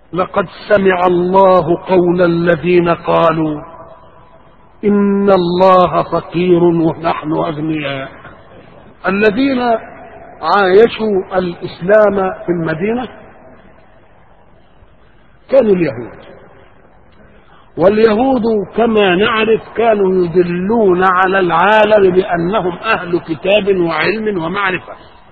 لقد سمع الله قول الذين قالوا إن الله فقير ونحن أغنياء الذين عايشوا الإسلام في المدينة كانوا اليهود واليهود كما نعرف كانوا يدلون على العالم بأنهم أهل كتاب وعلم ومعرفة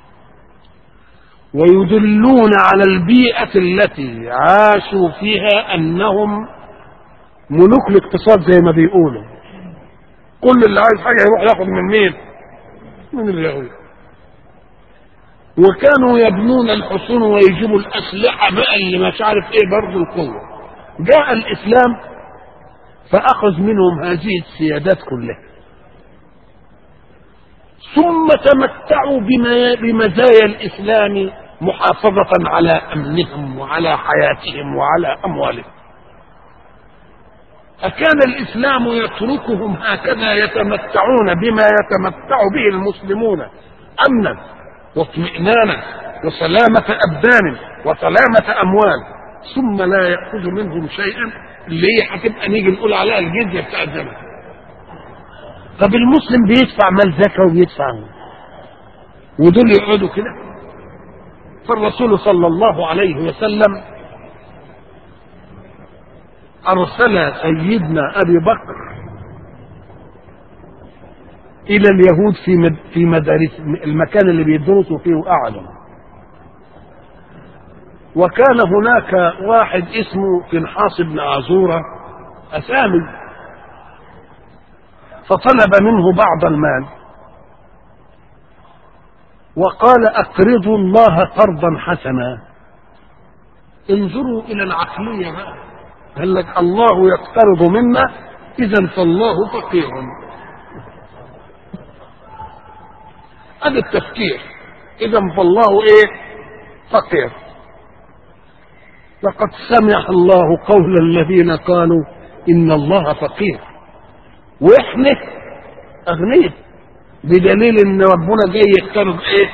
ويدلون على البيئة التي عاشوا فيها أنهم ملوك الاقتصاد زي ما بيقولوا كل اللي عايز حاجة يروح ياخد من مين من اليهود وكانوا يبنون الحصون ويجيبوا الأسلحة بقى اللي مش عارف ايه برضه القوة جاء الإسلام فأخذ منهم هذه السيادات كلها ثم تمتعوا بما بمزايا الإسلام محافظة على أمنهم وعلى حياتهم وعلى أموالهم أكان الإسلام يتركهم هكذا يتمتعون بما يتمتع به المسلمون أمنا واطمئنانا وسلامة أبدان وسلامة أموال ثم لا يأخذ منهم شيئا اللي هي هتبقى نيجي نقول عليها الجزية بتاع الزمن طب المسلم بيدفع مال زكاة وبيدفع ودول يقعدوا كده فالرسول صلى الله عليه وسلم أرسل سيدنا أبي بكر إلى اليهود في مد في مدارس المكان اللي بيدرسوا فيه وقعدوا وكان هناك واحد اسمه فنحاس بن عزورة أسامي فطلب منه بعض المال وقال أقرضوا الله قرضا حسنا انظروا إلى العقلية بقى قال لك الله يقترض منا إذا فالله فقير هذا التفكير إذا فالله إيه فقير لقد سمع الله قول الذين قالوا إن الله فقير واحنا اغنياء بدليل ان ربنا جاي يقترض ايه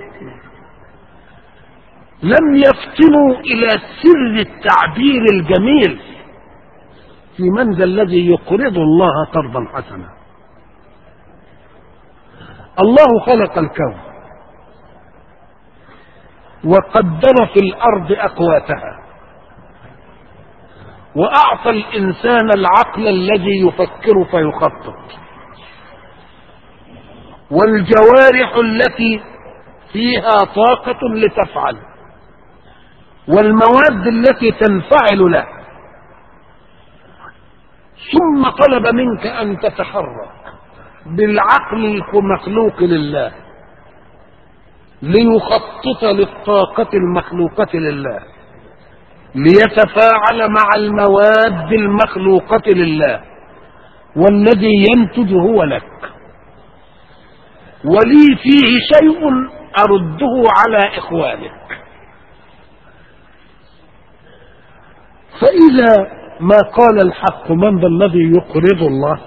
لم يفطنوا الى سر التعبير الجميل في من ذا الذي يقرض الله قرضا حسنا الله خلق الكون وقدر في الارض اقواتها واعطى الانسان العقل الذي يفكر فيخطط والجوارح التي فيها طاقه لتفعل والمواد التي تنفعل له ثم طلب منك ان تتحرك بالعقل المخلوق لله ليخطط للطاقه المخلوقه لله ليتفاعل مع المواد المخلوقة لله والذي ينتج هو لك ولي فيه شيء أرده على إخوانك فإذا ما قال الحق من ذا الذي يقرض الله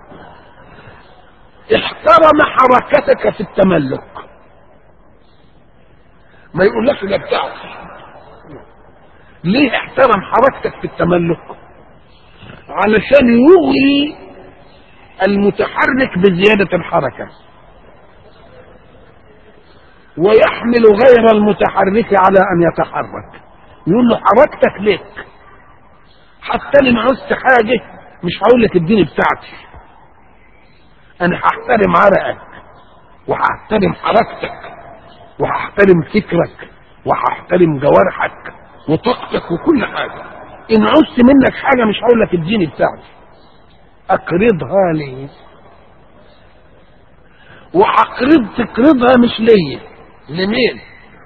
احترم حركتك في التملك ما يقولكش ده بتاعتي ليه احترم حركتك في التملك علشان يغري المتحرك بزيادة الحركة ويحمل غير المتحرك على ان يتحرك يقول له حركتك ليك حتى انا عوزت حاجة مش هقول لك اديني بتاعتي انا هحترم عرقك وهحترم حركتك وهحترم فكرك وهحترم جوارحك وطاقتك وكل حاجة إن عوزت منك حاجة مش هقول لك اديني بتاعتي أقرضها لي وأقرض تقرضها مش ليا لمين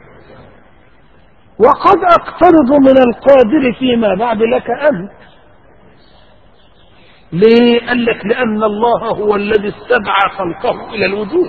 وقد أقترض من القادر فيما بعد لك أنت ليه قال لك لأن الله هو الذي استدعى خلقه إلى الوجود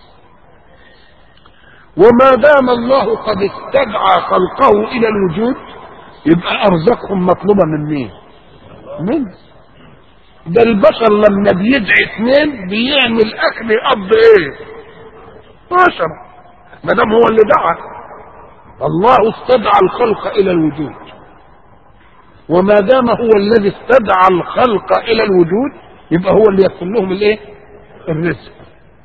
وما دام الله قد استدعى خلقه الى الوجود يبقى ارزاقهم مطلوبه من مين؟ من ده البشر لما بيدعي اثنين بيعمل اكل يقضي ايه؟ عشرة ما دام هو اللي دعا الله استدعى الخلق الى الوجود وما دام هو الذي استدعى الخلق الى الوجود يبقى هو اللي يكفل لهم الايه الرزق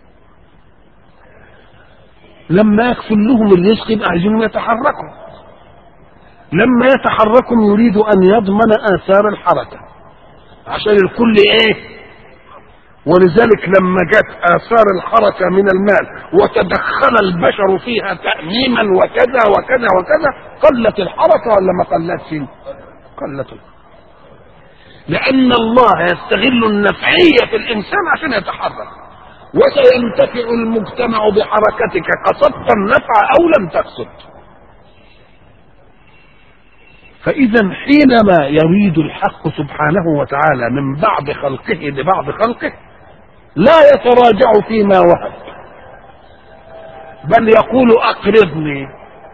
لما يكفل لهم الرزق يبقى عايزينهم يتحركوا لما يتحركوا يريد ان يضمن اثار الحركه عشان الكل ايه ولذلك لما جت اثار الحركه من المال وتدخل البشر فيها تاميما وكذا وكذا وكذا قلت الحركه ولا ما قلتش قلت الحركة. لان الله يستغل النفعيه في الانسان عشان يتحرك وسينتفع المجتمع بحركتك قصدت النفع او لم تقصد فإذا حينما يريد الحق سبحانه وتعالى من بعض خلقه لبعض خلقه لا يتراجع فيما وهب بل يقول أقرضني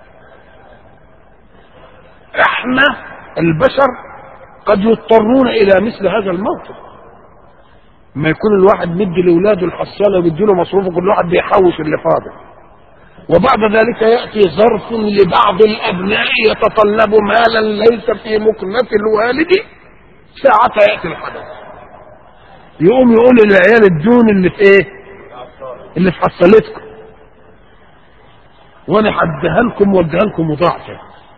احنا البشر قد يضطرون إلى مثل هذا الموقف ما يكون الواحد مدي لأولاده الحصالة ويدي له مصروفه كل واحد بيحوش اللي فاضل وبعد ذلك يأتي ظرف لبعض الأبناء يتطلب مالا ليس في مكنة الوالد ساعة يأتي الحدث يقوم يقول للعيال الدون اللي في ايه اللي في حصلتكم وانا هديها لكم واديها لكم مضاعفة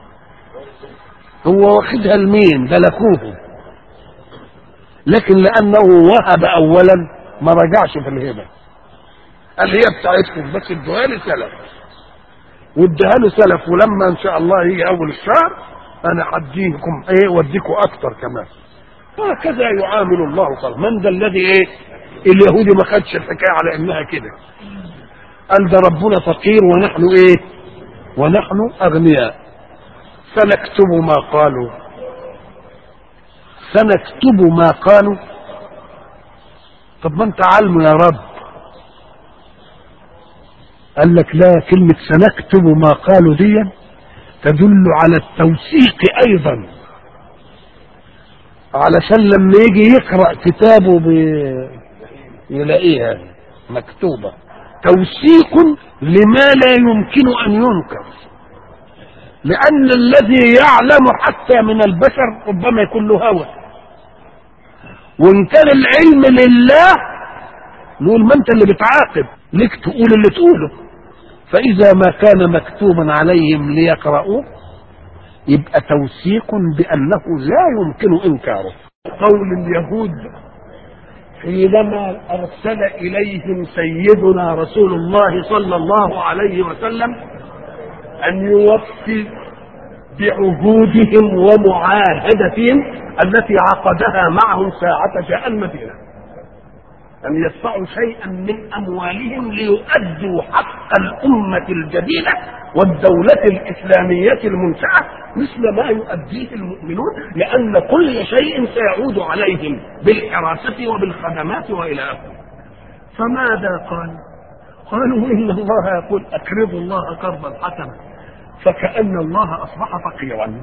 هو واخدها لمين ده لاخوه لكن لانه وهب اولا ما رجعش في الهبه قال هي بتاعتكم بس ادوها لي سلف واديها له سلف ولما ان شاء الله يجي اول الشهر انا هديكم ايه واديكم اكتر كمان هكذا يعامل الله خلق من ذا الذي ايه اليهودي ما خدش الحكايه على انها كده قال ده ربنا فقير ونحن ايه ونحن اغنياء سنكتب ما قالوا سنكتب ما قالوا طب ما انت علم يا رب قال لك لا كلمة سنكتب ما قالوا دي تدل على التوثيق أيضا علشان لما يجي يقرأ كتابه ب... يلاقيها مكتوبة توثيق لما لا يمكن أن ينكر لأن الذي يعلم حتى من البشر ربما يكون له هوى وإن كان العلم لله نقول ما أنت اللي بتعاقب ليك تقول اللي تقوله فإذا ما كان مكتوبا عليهم ليقرأوه يبقى توثيق بأنه لا يمكن إنكاره قول اليهود حينما أرسل إليهم سيدنا رسول الله صلى الله عليه وسلم أن يوفي بعهودهم ومعاهدتهم التي عقدها معهم ساعة جاء المدينة أن يدفعوا شيئا من أموالهم ليؤدوا حق الأمة الجديدة والدولة الإسلامية المنشأة مثل ما يؤديه المؤمنون لأن كل شيء سيعود عليهم بالحراسة وبالخدمات وإلى آخره فماذا قال قالوا إن الله يقول أقرضوا الله قرضا حسنا فكأن الله أصبح فقيرا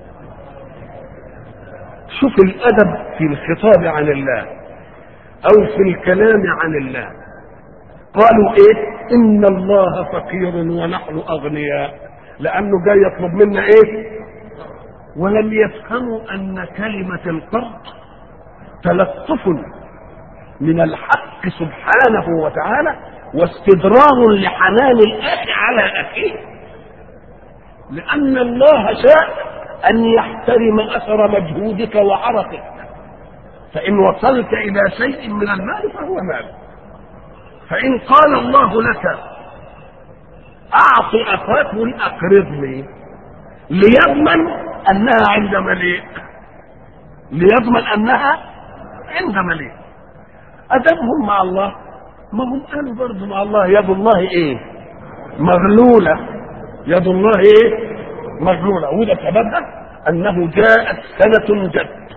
شوف الأدب في الخطاب عن الله أو في الكلام عن الله قالوا إيه إن الله فقير ونحن أغنياء لأنه جاي يطلب منا إيه ولم يفهموا أن كلمة القرض تلطف من الحق سبحانه وتعالى واستدرار لحنان الأخ على أخيه لأن الله شاء أن يحترم أثر مجهودك وعرقك فإن وصلت إلى شيء من المال فهو مال فإن قال الله لك أعط أخاك أقرضني ليضمن أنها عند مليء ليضمن أنها عند مليء أدبهم مع الله ما هم قالوا برضه مع الله يد الله إيه مغلولة يد الله إيه مغلولة وده سببها أنه جاءت سنة جد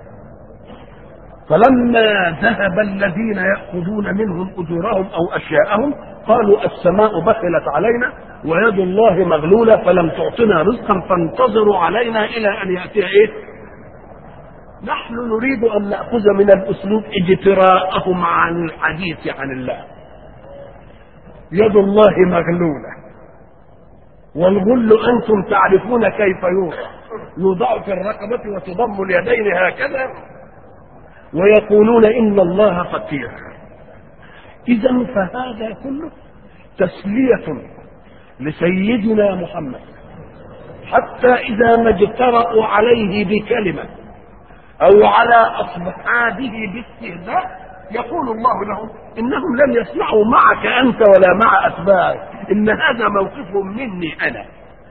فلما ذهب الذين يأخذون منهم أجورهم أو أشياءهم قالوا السماء بخلت علينا ويد الله مغلولة فلم تعطنا رزقا فانتظروا علينا إلى أن يأتي إيه نحن نريد أن نأخذ من الأسلوب اجتراءهم عن الحديث عن الله يد الله مغلولة والغل أنتم تعرفون كيف يوضع يوضع في الرقبة وتضم اليدين هكذا ويقولون إن الله فقير إذا فهذا كله تسلية لسيدنا محمد حتى إذا ما اجترأوا عليه بكلمة أو على أصحابه باستهزاء يقول الله لهم إنهم لم يسمعوا معك أنت ولا مع أتباعك إن هذا موقفهم مني أنا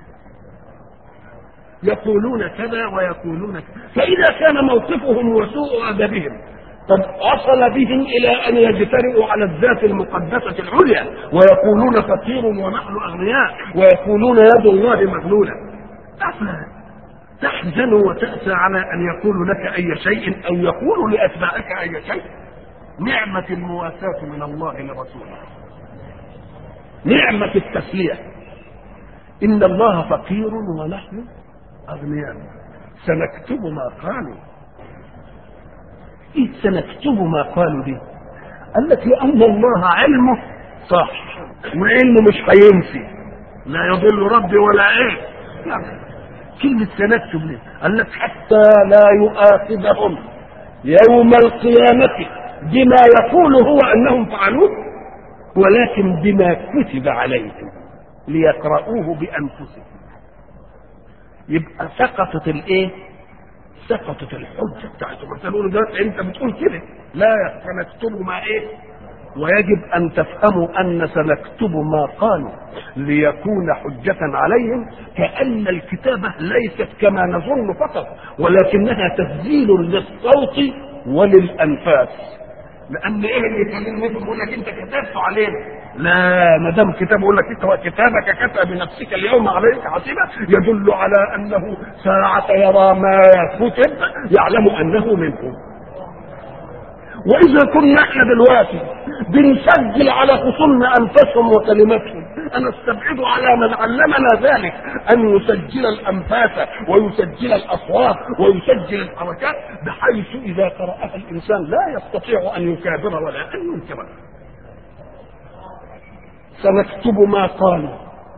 يقولون كذا ويقولون كذا فإذا كان موقفهم وسوء أدبهم قد وصل بهم إلى أن يجترئوا على الذات المقدسة العليا ويقولون فقير ونحن أغنياء ويقولون يد الله مغلولة أفلا تحزن وتأسى على أن يقولوا لك أي شيء أو يقولوا لأتباعك أي شيء نعمة المواساة من الله لرسوله نعمة التسلية إن الله فقير ونحن أغنياء سنكتب ما قالوا إيه سنكتب ما قالوا دي قال لك لأن الله علمه صح وعلمه مش هينسي لا يضل ربي ولا ايه لا. كلمة سنكتب ليه قال لك حتى لا يؤاخذهم يوم القيامة بما يقول هو أنهم فعلوه ولكن بما كتب عليهم ليقرؤوه بأنفسهم يبقى سقطت الايه سقطت الحجه بتاعتهم انت تقول ده انت بتقول كده لا سنكتب ما ايه ويجب ان تفهموا ان سنكتب ما قالوا ليكون حجة عليهم كأن الكتابة ليست كما نظن فقط ولكنها تسجيل للصوت وللأنفاس لأن إيه اللي يخليني يقول لك أنت كتبت علينا لا ما دام كتاب يقول لك انت كتابك كتب بنفسك اليوم عليك حسيبه يدل على انه ساعة يرى ما كتب يعلم انه منكم واذا كنا احنا دلوقتي بنسجل على خصومنا انفسهم وكلماتهم انا استبعد على من علمنا ذلك ان يسجل الانفاس ويسجل الاصوات ويسجل الحركات بحيث اذا قراها الانسان لا يستطيع ان يكابر ولا ان ينكر سنكتب ما قالوا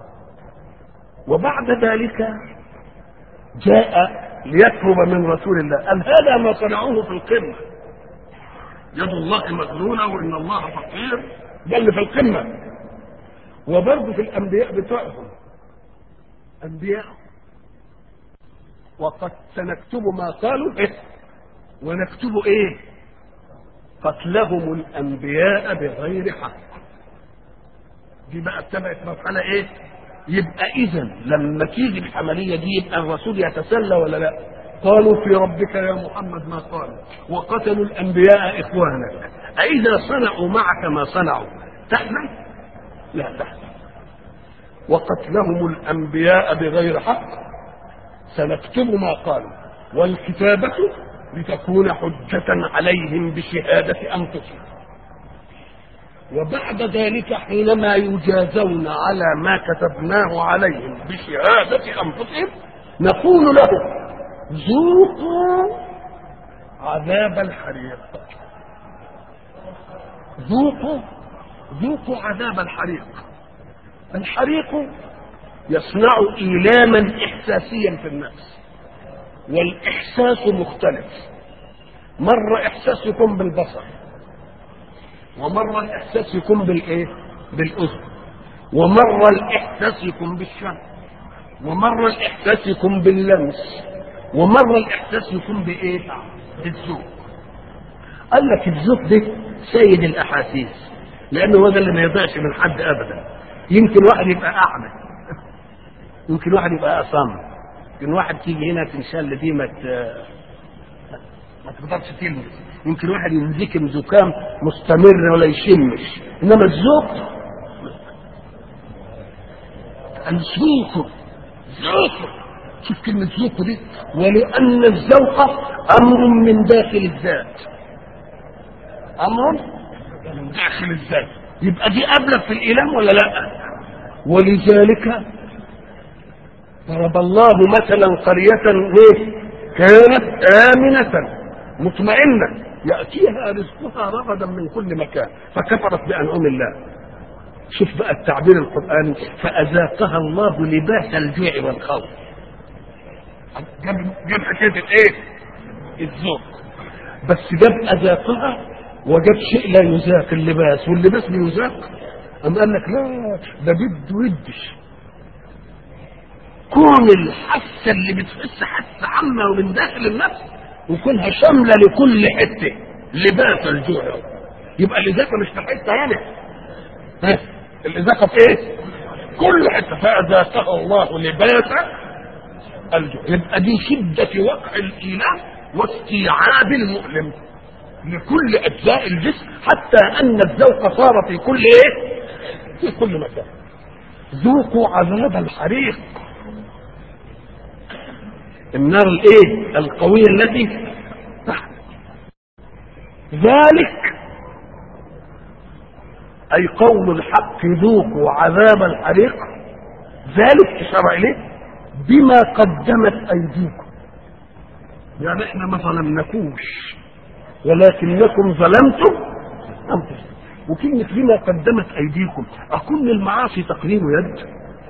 وبعد ذلك جاء ليطلب من رسول الله قال هذا ما صنعوه في القمة يد الله مغلولة وإن الله فقير ده اللي في القمة وبرضه في الأنبياء بتوعهم أنبياء وقد سنكتب ما قالوا إيه ونكتب إيه قتلهم الأنبياء بغير حق دي بقى اتبعت مرحلة ايه يبقى اذا لما تيجي العملية دي يبقى الرسول يتسلى ولا لا قالوا في ربك يا محمد ما قالوا وقتلوا الانبياء اخوانك أإذا صنعوا معك ما صنعوا تحمل لا تحمل وقتلهم الانبياء بغير حق سنكتب ما قالوا والكتابة لتكون حجة عليهم بشهادة أنفسهم وبعد ذلك حينما يجازون على ما كتبناه عليهم بشهادة أنفسهم نقول لهم ذوقوا عذاب الحريق ذوقوا ذوقوا عذاب الحريق الحريق يصنع إيلاما إحساسيا في النفس والإحساس مختلف مرة إحساس يكون بالبصر ومرة الإحساس يكون بالإيه؟ بالأذن ومرة الإحساس يكون بالشم ومرة الإحساس يكون باللمس ومرة الإحساس يكون بإيه؟ بالذوق قال لك الذوق ده سيد الأحاسيس لأنه هو ده اللي ما يضيعش من حد أبدا يمكن واحد يبقى أعمى يمكن واحد يبقى أصم يمكن واحد تيجي هنا تنشل دي ما ما تقدرش تلمس يمكن واحد ينزكم زكام مستمر ولا يشمش انما الذوق الذوق ذوق شوف كلمة ذوق دي ولأن الذوق أمر من داخل الذات أمر من داخل الذات يبقى دي أبلغ في الإيلام ولا لا ولذلك ضرب الله مثلا قرية ايه كانت آمنة مطمئنة يأتيها رزقها رغدا من كل مكان فكفرت بأنعم الله شوف بقى التعبير القرآني فأذاقها الله لباس الجوع والخوف جاب جاب حكاية الايه؟ الذوق بس جاب أذاقها وجاب شيء لا يذاق اللباس واللباس بيذاق أم قال لك لا ده بده ودش كون الحاسة اللي بتحس حاسة عامة ومن داخل النفس وكونها شاملة لكل حتة لباس الجوع يبقى الإذاقة مش في حتة هنا ها الإذاقة في إيه؟ كل حتة فأذاقها الله لباس الجوع يبقى دي شدة وقع الإله واستيعاب المؤلم لكل أجزاء الجسم حتى أن الذوق صار في كل إيه؟ في كل مكان ذوقوا عذاب الحريق النار الايه القوية التي تحت ذلك اي قول الحق ذوقوا عذاب الحريق ذلك اشار اليه بما قدمت ايديكم يعني احنا ما ظلمناكوش ولكنكم ظلمتم انفسكم وكلمة بما قدمت ايديكم اكون المعاصي تقديم يد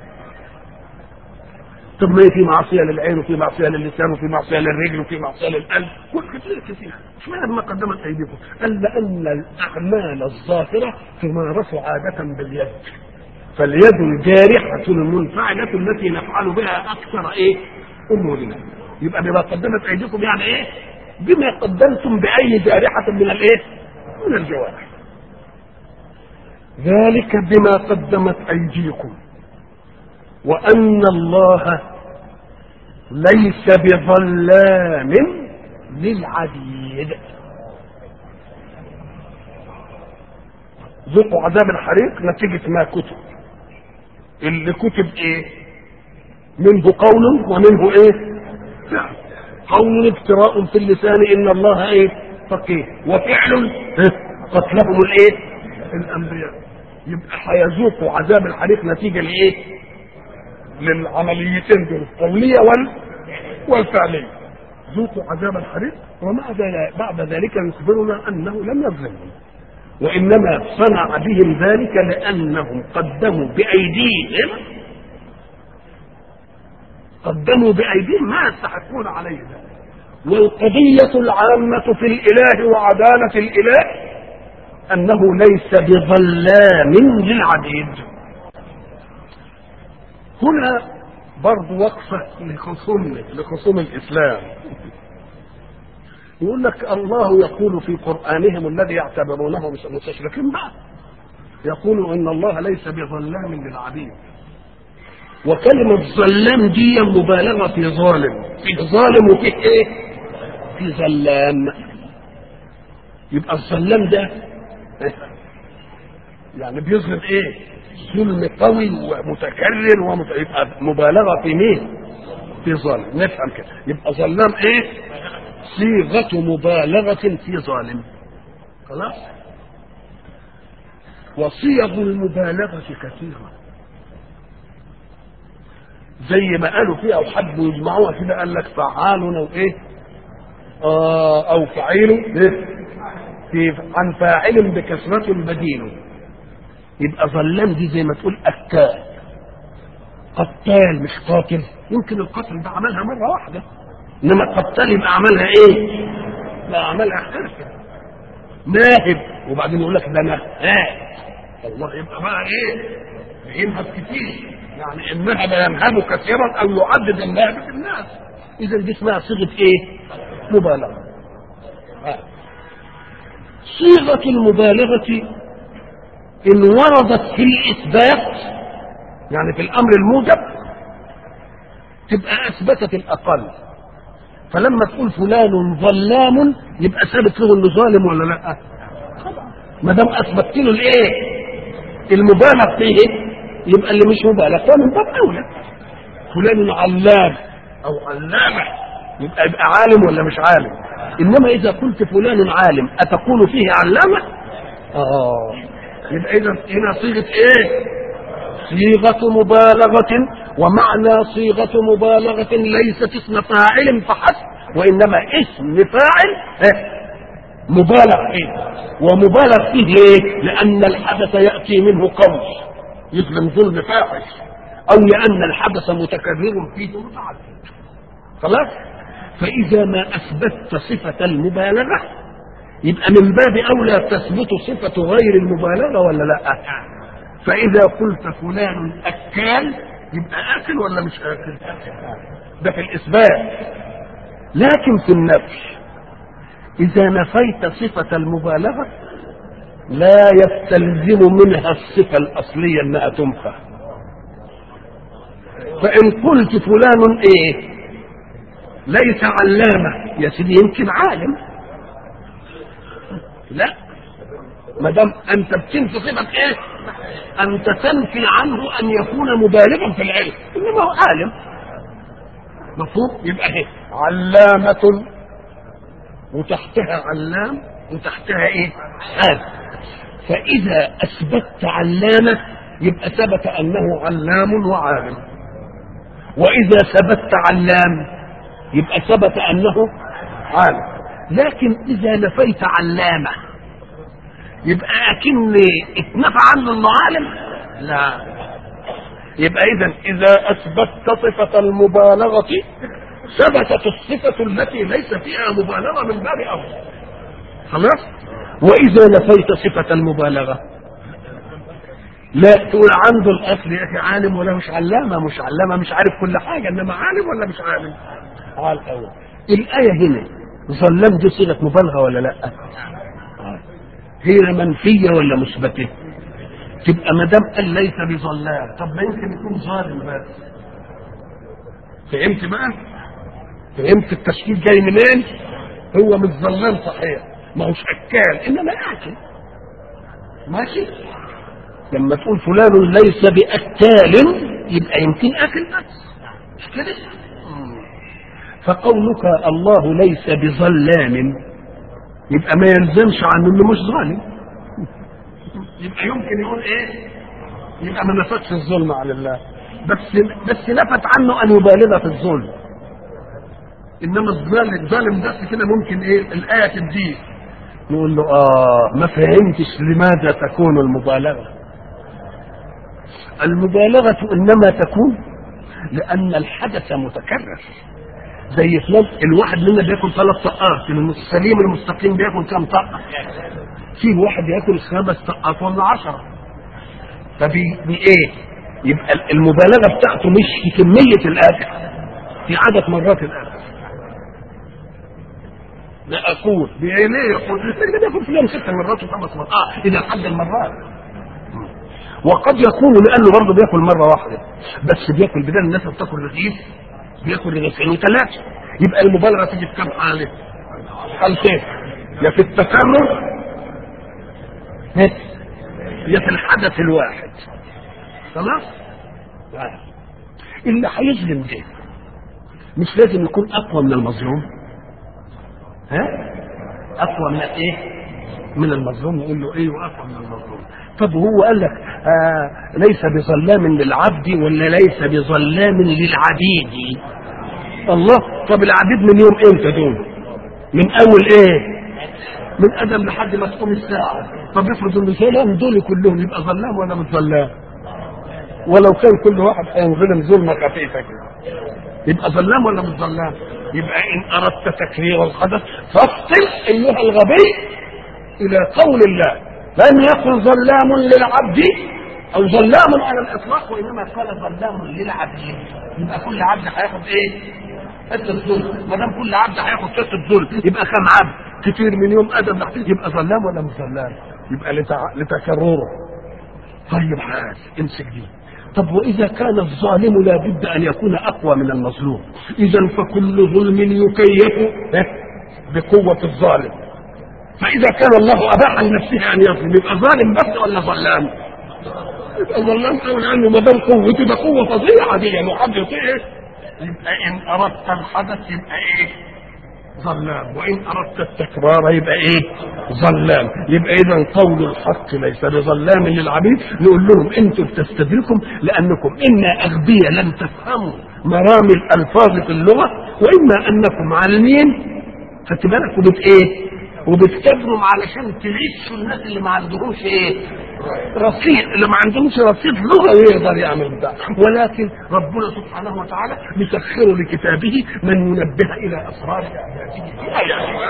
طب ما هي في معصية للعين وفي معصية للسان وفي معصية للرجل وفي معصية للقلب كثير كثير اشمعنى ما قدمت ايديكم؟ قال لان الاعمال الظاهرة تمارس عادة باليد فاليد الجارحة المنفعلة التي نفعل بها اكثر ايه؟ امورنا يبقى بما قدمت ايديكم يعني ايه؟ بما قدمتم باي جارحة من الايه؟ من الجوارح ذلك بما قدمت ايديكم وأن الله ليس بظلام للعبيد ذوقوا عذاب الحريق نتيجة ما كتب اللي كتب ايه منه قول ومنه ايه فعل قول افتراء في اللسان ان الله ايه فقيه وفعل قتلهم الايه الانبياء يبقى هيذوقوا عذاب الحريق نتيجة لايه للعمليتين دول القوليه وال والفعليه ذوقوا عذاب الحريق ومع ذلك بعد ذلك يخبرنا انه لم يظلمهم وانما صنع بهم ذلك لانهم قدموا بايديهم قدموا بايديهم ما يستحقون عليه ذلك والقضية العامة في الإله وعدالة الإله أنه ليس بظلام للعبيد هنا برضو وقفة لخصوم لخصوم الإسلام يقول لك الله يقول في قرآنهم الذي يعتبرونه مستشركين بقى يقول إن الله ليس بظلام للعبيد وكلمة ظلام دي مبالغة في ظالم في ظالم وفيه ايه في ظلام يبقى الظلام ده يعني بيظهر ايه ظلم قوي ومتكرر ومت... يبقى مبالغه في مين؟ في ظالم نفهم كده يبقى ظلام ايه؟ صيغه مبالغه في ظالم خلاص؟ وصيغ المبالغه كثيره زي ما قالوا فيها او حبوا يجمعوها كده قال لك فعال او ايه؟ آه او فعيل إيه؟ في عن فاعل بكثرة بديل يبقى ظلام دي زي ما تقول قتال قتال مش قاتل يمكن القتل ده عملها مرة واحدة انما القتال يبقى عملها ايه؟ لا عملها حرفة ناهب وبعدين يقول لك ده نهاب الله يبقى بقى ايه؟ ينهب كتير يعني النهب ينهب كثيرا او يعدد النهب في الناس اذا دي اسمها صيغه ايه؟ مبالغه آه. صيغه المبالغه ان وردت في الاثبات يعني في الامر الموجب تبقى اثبتت الاقل فلما تقول فلان ظلام يبقى ثابت له انه ظالم ولا لا؟ ما دام اثبتت له الايه؟ المبالغ فيه يبقى اللي مش مبالغ فمن باب اولى فلان علام او علامه يبقى يبقى عالم ولا مش عالم انما اذا قلت فلان عالم اتقول فيه علامه اه يبقى اذا هنا صيغه ايه صيغه مبالغه ومعنى صيغه مبالغه ليست اسم فاعل فحسب وانما اسم فاعل إيه؟ مبالغ فيه ومبالغ فيه ليه لان الحدث ياتي منه قول يظلم ظلم فاحش او لان الحدث متكرر فيه متعدد خلاص فاذا ما اثبتت صفه المبالغه يبقى من باب اولى تثبت صفه غير المبالغه ولا لا فاذا قلت فلان اكال يبقى اكل ولا مش اكل ده في الاثبات لكن في النفي اذا نفيت صفه المبالغه لا يستلزم منها الصفه الاصليه انها تنفى فان قلت فلان ايه ليس علامه يا سيدي يمكن عالم لا ما دام انت بتنفي صفه ايه انت تنفي عنه ان يكون مبالغا في العلم انما هو عالم مفهوم يبقى ايه علامة وتحتها علام وتحتها ايه عالم فاذا اثبتت علامة يبقى ثبت انه علام وعالم واذا ثبتت علام يبقى ثبت انه عالم لكن اذا نفيت علامه يبقى اكن اتنفى عنه انه عالم لا يبقى اذا اذا اثبتت صفه المبالغه ثبتت الصفه التي ليس فيها مبالغه من باب اولى خلاص واذا نفيت صفه المبالغه لا تقول عنده الاصل يا اخي عالم ولا مش علامه مش علامه مش عارف كل حاجه انما عالم ولا مش عالم على الاول الايه هنا ظلام دي صيغه مبالغه ولا لا هي منفيه ولا مثبته تبقى ما دام قال ليس بظلام طب ما يمكن يكون ظالم بس فهمت بقى فهمت التشكيل جاي منين هو مش ظلام صحيح ما هوش اكال انما اكل ماشي لما تقول فلان ليس باكال يبقى يمكن اكل بس مش كده فقولك الله ليس بظلام يبقى ما يلزمش عنه انه مش ظالم يبقى يمكن يقول ايه يبقى ما نفتش الظلم على الله بس بس نفت عنه ان يبالغ في الظلم انما الظالم الظالم بس كده ممكن ايه الايه تديه نقول له اه ما فهمتش لماذا تكون المبالغه المبالغه انما تكون لان الحدث متكرر زي فلان الواحد منا بياكل ثلاث طقات السليم المستقيم بياكل كام طقه في واحد ياكل خمس طقات ولا عشرة فبي بي ايه يبقى المبالغه بتاعته مش في كميه الاكل في عدد مرات الاكل لا اقول بعينيه يقول الانسان بياكل في اليوم ست مرات وخمس مرات اه اذا حد المرات وقد يكون لانه برضه بياكل مره واحده بس بياكل بدل الناس بتاكل رغيف بياكل رغيفين وثلاثه يبقى المبالغه تيجي في كام حاله؟ حالتين يا في التكرر يا في الحدث الواحد خلاص؟ اللي هيظلم ده مش لازم يكون اقوى من المظلوم ها؟ اقوى من ايه؟ من المظلوم يقول له ايه واقوى من المظلوم طب هو قال لك آه ليس بظلام للعبد ولا ليس بظلام للعبيد الله طب العبيد من يوم امتى دول من اول ايه من ادم لحد ما تقوم الساعه طب افرض ان الظلام دول كلهم يبقى ظلام ولا مش ظلام ولو كان كل واحد هينظلم ظلمه خفيفه كده يبقى ظلام ولا مش ظلام يبقى ان اردت تكرير الحدث فافصل ايها الغبي الى قول الله لم يكن ظلام للعبد او ظلام على الاطلاق وانما قال ظلام للعبد يبقى كل عبد هياخد ايه؟ حته ظلم ما دام كل عبد هياخد حته ظلم يبقى كم عبد؟ كتير من يوم ادم لحد يبقى ظلام ولا مش ظلام؟ يبقى لتع... لتكرره طيب حاج امسك دي طب واذا كان الظالم لابد ان يكون اقوى من المظلوم اذا فكل ظلم يكيف بقوه الظالم فإذا كان الله أباح لنفسه أن يظلم يبقى ظالم بس ولا ظلام؟ يبقى ظلام قوي عنه ما دام قوته ده قوة فظيعة دي يعني حد يطيع يبقى إن أردت الحدث يبقى إيه؟ ظلام وإن أردت التكرار يبقى إيه؟ ظلام يبقى إذا قول الحق ليس بظلام للعبيد نقول لهم أنتم بتستدركم لأنكم إما أغبياء لم تفهموا مرامي الألفاظ في اللغة وإما أنكم عالمين خدت بالك بت إيه؟ وبتكبروا علشان تغشوا الناس اللي ما عندهمش ايه رصيد اللي ما عندهمش رصيد لغوي يقدر يعمل ده ولكن ربنا سبحانه وتعالى يسخر لكتابه من ينبه الى اسرار اعداده في اياته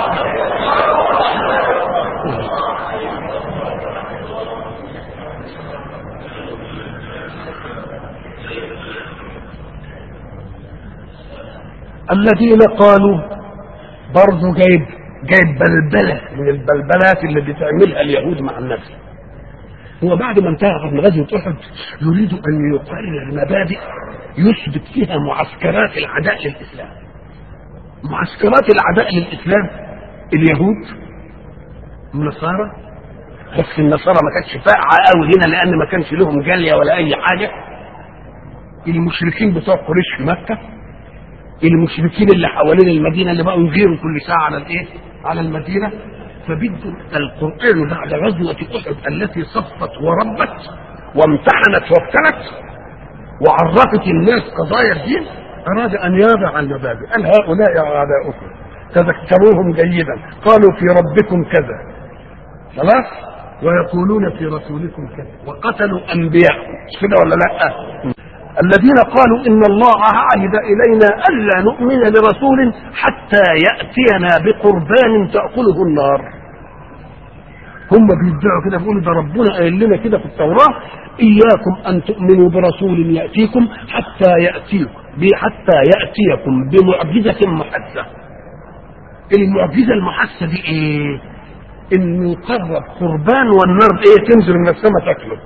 الذين قالوا برضه جايب جايب بلبله من البلبلات اللي بتعملها اليهود مع النبي هو بعد ما انتهى من غزوه احد يريد ان يقرر مبادئ يثبت فيها معسكرات العداء للاسلام معسكرات العداء للاسلام اليهود النصارى بس النصارى ما كانتش فاقعه قوي هنا لان ما كانش لهم جاليه ولا اي حاجه المشركين بتوع قريش في مكه المشركين اللي حوالين المدينه اللي بقوا يغيروا كل ساعه على الايه؟ على المدينه فبده القران بعد غزوه احد التي صفت وربت وامتحنت وابتلت وعرفت الناس قضايا الدين اراد ان يضع المبادئ قال هؤلاء اعداؤكم تذكروهم جيدا قالوا في ربكم كذا خلاص ويقولون في رسولكم كذا وقتلوا انبياء مش كده ولا لا الذين قالوا ان الله عهد الينا الا نؤمن لرسول حتى ياتينا بقربان تاكله النار هم بيدعوا كده بيقولوا ده ربنا قايل لنا كده في التوراه اياكم ان تؤمنوا برسول ياتيكم حتى ياتيكم حتى ياتيكم بمعجزه محسه المعجزه المحسه دي ايه؟ انه يقرب قربان والنار ايه تنزل من السماء تاكله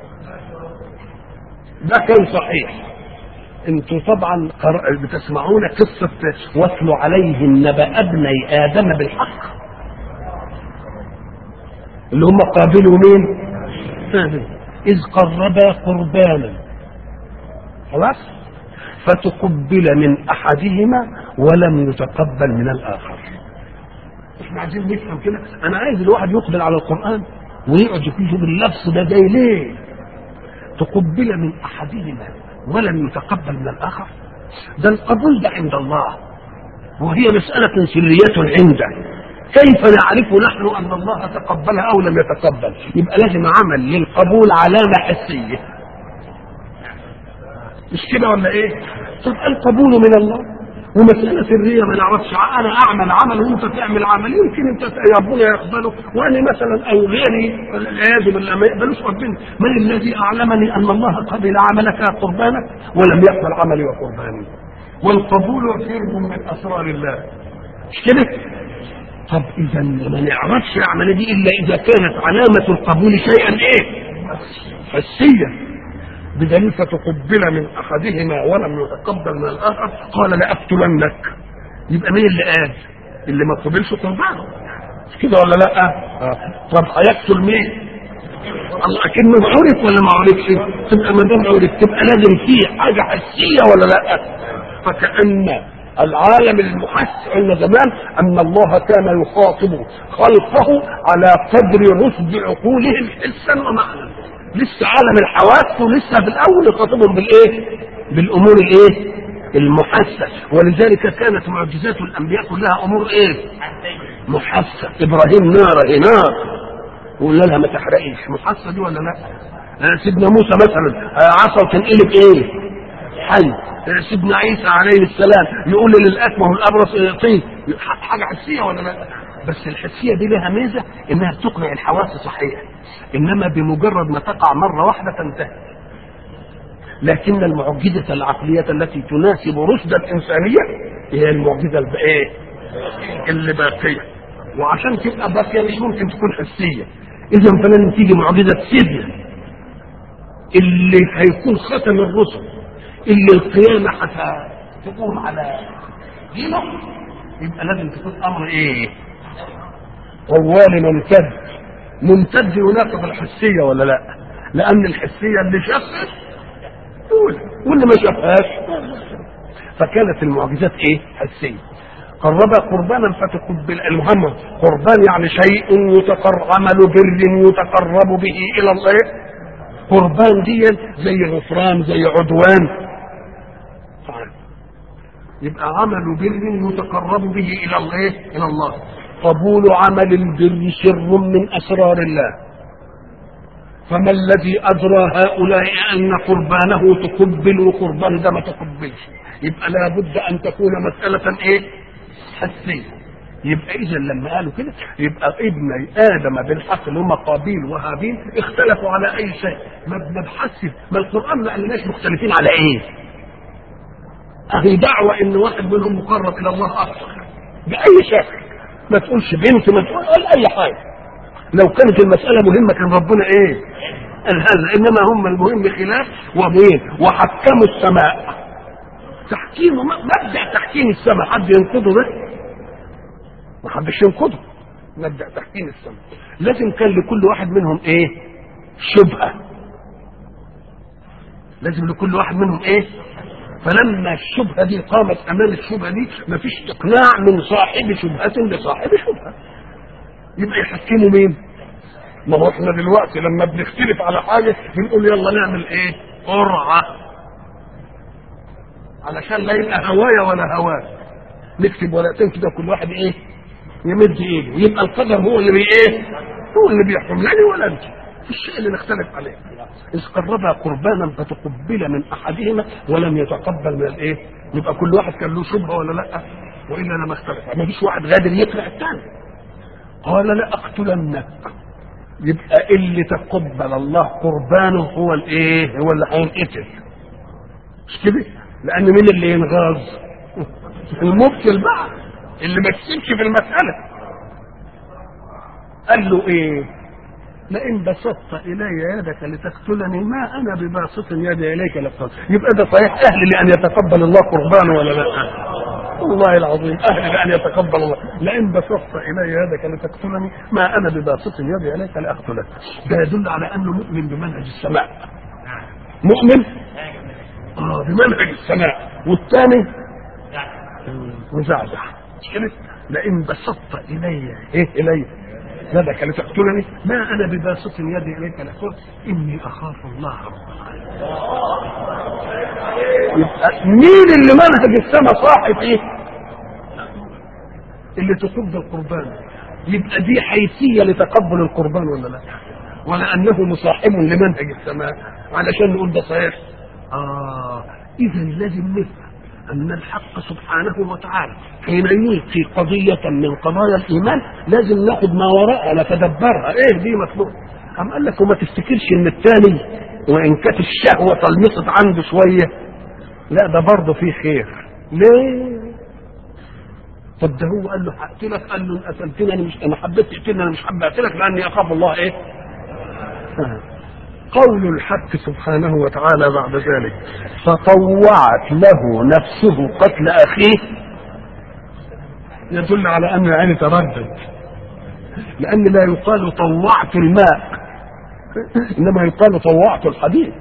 ده كان صحيح انتوا طبعا بتسمعون قصة واتلوا عليهم نبأ ابني آدم بالحق اللي هم قابلوا مين؟ إذ قربا قربانا خلاص؟ فتقبل من أحدهما ولم يتقبل من الآخر احنا عايزين نفهم كده أنا عايز الواحد يقبل على القرآن ويقعد يشوف اللفظ ده جاي ليه؟ تقبل من أحدهما ولم يتقبل من الآخر ده القبول ده عند الله وهي مسألة سرية عنده كيف نعرف نحن أن الله تقبلها أو لم يتقبل يبقى لازم عمل للقبول علامة حسية مش كده ولا ايه طب القبول من الله ومسألة سرية ما نعرفش أنا أعمل عمل وأنت تعمل عمل يمكن أنت ربنا يقبله وأنا مثلا أو غيري والعياذ بالله ما يقبلوش ربنا من الذي أعلمني أن الله قبل عملك قربانك ولم يقبل عملي وقرباني والقبول سر من أسرار الله مش كده؟ طب إذا ما نعرفش العملية دي إلا إذا كانت علامة القبول شيئا إيه؟ حسيا بدليل فتقبل من احدهما ولم يتقبل من الاخر قال لاقتلنك يبقى مين اللي قال؟ اللي ما قبلش قربانه مش كده ولا لا؟ آه. طب هيقتل مين؟ الله اكنه عرف ولا ما عرفش؟ تبقى ما دام عرف تبقى لازم فيه حاجه حسيه ولا لا؟ فكأن العالم المحس عند زمان ان الله كان يخاطب خلقه على قدر رشد عقولهم حسا ومعنى لسه عالم الحواس ولسه في الاول يخاطبهم بالايه؟ بالامور الايه؟ المحسه ولذلك كانت معجزات الانبياء كلها امور ايه؟ محسه ابراهيم نار ايه نار وقلنا لها ما تحرقيش محسه دي ولا لا؟ آه سيدنا موسى مثلا آه عصا تنقلب ايه؟ حي آه سيدنا عيسى عليه السلام يقول للاكمه والابرص طين حاجه حسيه ولا لا؟ بس الحسيه دي لها ميزه انها تقنع الحواس صحيح انما بمجرد ما تقع مره واحده تنتهي لكن المعجزه العقليه التي تناسب رشد الانسانيه هي المعجزه الايه اللي باقيه وعشان تبقى باقيه مش ممكن تكون حسيه اذا فلن تيجي معجزه سيدنا اللي هيكون ختم الرسل اللي القيامه هتقوم على دينه يبقى لازم تكون امر ايه طوال ممتد ممتد يناقض الحسية ولا لا لأن الحسية اللي شافها تقول واللي ما شافهاش فكانت المعجزات ايه حسية قرب قربانا فتقبل المهم قربان يعني شيء يتقر عمل بر يتقرب به الى الله قربان دي زي غفران زي عدوان يبقى عمل بر يتقرب به الى الله الى الله قبول عمل البر سر من اسرار الله فما الذي ادرى هؤلاء ان قربانه تقبل وقربان ده ما تقبلش يبقى لابد ان تكون مساله ايه حسيه يبقى اذا لما قالوا كده يبقى ابن ادم بالحق اللي هم قابيل وهابيل اختلفوا على اي شيء ما بنبحثش ما القران ما قالناش مختلفين على ايه اهي دعوه ان واحد منهم مقرب الى الله اكثر باي شكل ما تقولش بنت ما تقول قال اي حاجه لو كانت المساله مهمه كان ربنا ايه قال هذا انما هم المهم خلاف ومين وحكموا السماء تحكيم مبدا تحكيم السماء حد ينقضه ده ما حدش ينقضه مبدا تحكيم السماء لازم كان لكل واحد منهم ايه شبهه لازم لكل واحد منهم ايه فلما الشبهه دي قامت امام الشبهه دي مفيش اقناع من صاحب شبهه لصاحب شبهه يبقى يحكموا مين ما هو احنا دلوقتي لما بنختلف على حاجه بنقول يلا نعمل ايه قرعه علشان لا يبقى هوايا ولا هواك نكتب ورقتين كده كل واحد ايه يمد ايده يبقى القدر هو اللي بي ايه هو اللي بيحكم لا ولا انت الشيء اللي نختلف عليه إذ قربا قربانا فتقبل من أحدهما ولم يتقبل من الإيه؟ يبقى كل واحد كان له شبهة ولا لأ؟ وإلا لما اختلف ما فيش واحد غادر يقنع الثاني قال لأقتلنك يبقى اللي تقبل الله قربانه هو الإيه؟ هو اللي هينقتل مش كده؟ لأن مين اللي ينغاز؟ المبتل بقى اللي ما كسبش في المسألة قال له إيه؟ لئن بسطت الي يدك لتقتلني ما انا بباسط يدي اليك لقتل يبقى ده صحيح اهل لان يتقبل الله قربانه ولا لا والله العظيم اهل لان يتقبل الله لئن بسطت الي يدك لتقتلني ما انا بباسط يدي اليك لاقتلك ده يدل على انه مؤمن بمنهج السماء مؤمن اه بمنهج السماء والثاني مزعزع كده لئن بسطت الي ايه الي يدك لتقتلني ما انا بباسط يدي اليك لأقول اني اخاف الله رب العالمين يبقى مين اللي منهج السماء صاحب ايه اللي تقبل القربان يبقى دي حيثيه لتقبل القربان ولا لا ولا انه مصاحب لمنهج السماء علشان نقول ده صحيح اه اذا لازم نفهم أن الحق سبحانه وتعالى حين يلقي قضية من قضايا الإيمان لازم ناخد ما وراءها نتدبرها إيه دي مطلوب أم قال لك وما تفتكرش إن الثاني وإن كانت الشهوة طلمست عنده شوية لا ده برضه فيه خير ليه؟ طب ده هو قال له هقتلك قال له ان قتلتني انا مش انا حبيت تقتلني انا مش حابب اقتلك لاني اخاف الله ايه؟ قول الحق سبحانه وتعالى بعد ذلك فطوعت له نفسه قتل اخيه يدل على ان العين تردد لان لا يقال طوعت الماء انما يقال طوعت الحديد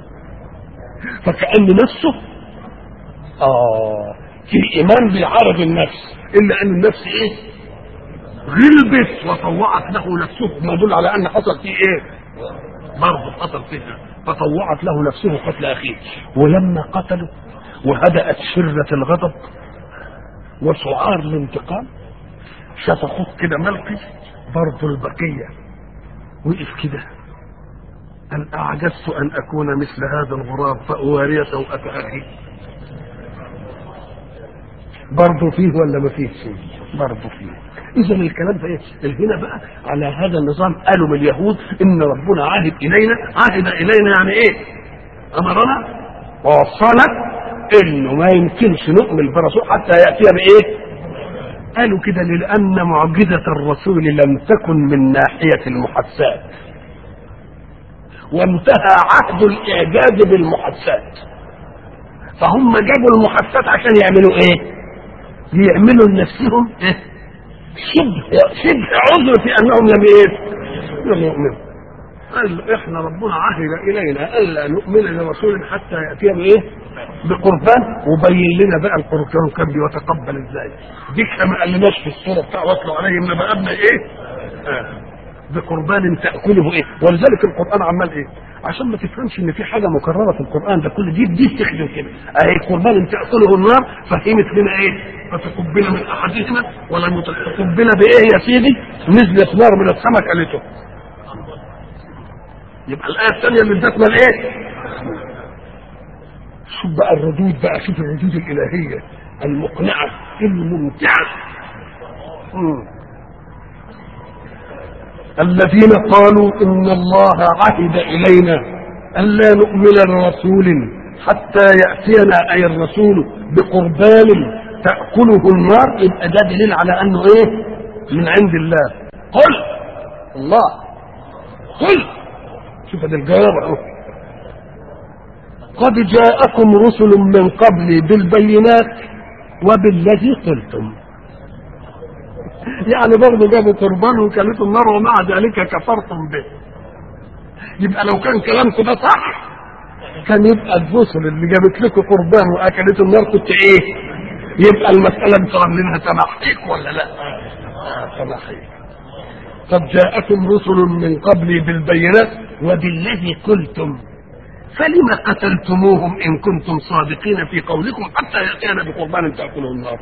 فكأن نفسه اه في ايمان بيعارض النفس الا ان النفس ايه غلبت وطوعت له نفسه ما يدل على ان حصل فيه ايه برضه حصل فيها فطوعت له نفسه قتل اخيه ولما قتله وهدأت شرة الغضب وسعار الانتقام شاف اخوه كده ملقي برضه البقية وقف كده أن أعجزت أن أكون مثل هذا الغراب فأواري سوءة أخي برضه فيه ولا ما فيه شيء برضه فيه اذا الكلام ده ايه هنا بقى على هذا النظام قالوا من اليهود ان ربنا عهد الينا عهد الينا يعني ايه امرنا ووصانا انه ما يمكنش نؤمن برسول حتى ياتي بايه قالوا كده لان معجزه الرسول لم تكن من ناحيه المحسات وانتهى عهد الاعجاز بالمحسات فهم جابوا المحسات عشان يعملوا ايه يعملوا لنفسهم إيه؟ شبه شبه عذر في انهم لم ايه؟ لم يؤمنوا. قال احنا ربنا عهد الينا الا نؤمن لرسول حتى ياتي بايه؟ بقربان وبين لنا بقى القربان كان بيتقبل ازاي. دي ما قالناش في السوره بتاع واتلوا عليهم نبأ ابنا ايه؟ آه. بقربان تاكله ايه ولذلك القران عمال ايه عشان ما تفهمش ان في حاجه مكرره في القران ده كل دي دي تخدم كده اهي قربان تاكله النار فهمت لنا ايه فتقبل من احدهما ولم تقبل بايه يا سيدي نزلت نار من السماء قالته يبقى الايه الثانيه اللي ادتنا الايه شوف بقى الردود بقى شوف الردود الالهيه المقنعه الممتعه مم. الذين قالوا ان الله عهد الينا الا نؤمن لرسول حتى ياتينا اي الرسول بقربان تاكله النار يبقى ده دليل على انه ايه من عند الله قل الله قل شوف ده الجواب اهو قد جاءكم رسل من قبلي بالبينات وبالذي قلتم يعني برضه جابوا قربان وكلته النار ومع ذلك كفرتم به يبقى لو كان كلامكم ده صح كان يبقى الرسل اللي جابت لكم قربان واكلت النار كنت ايه يبقى المساله انتوا عاملينها تمحيق ولا لا آه تمحيق قد جاءكم رسل من قبلي بالبينات وبالذي قلتم فلم قتلتموهم ان كنتم صادقين في قولكم حتى ياتينا بقربان تاكله النار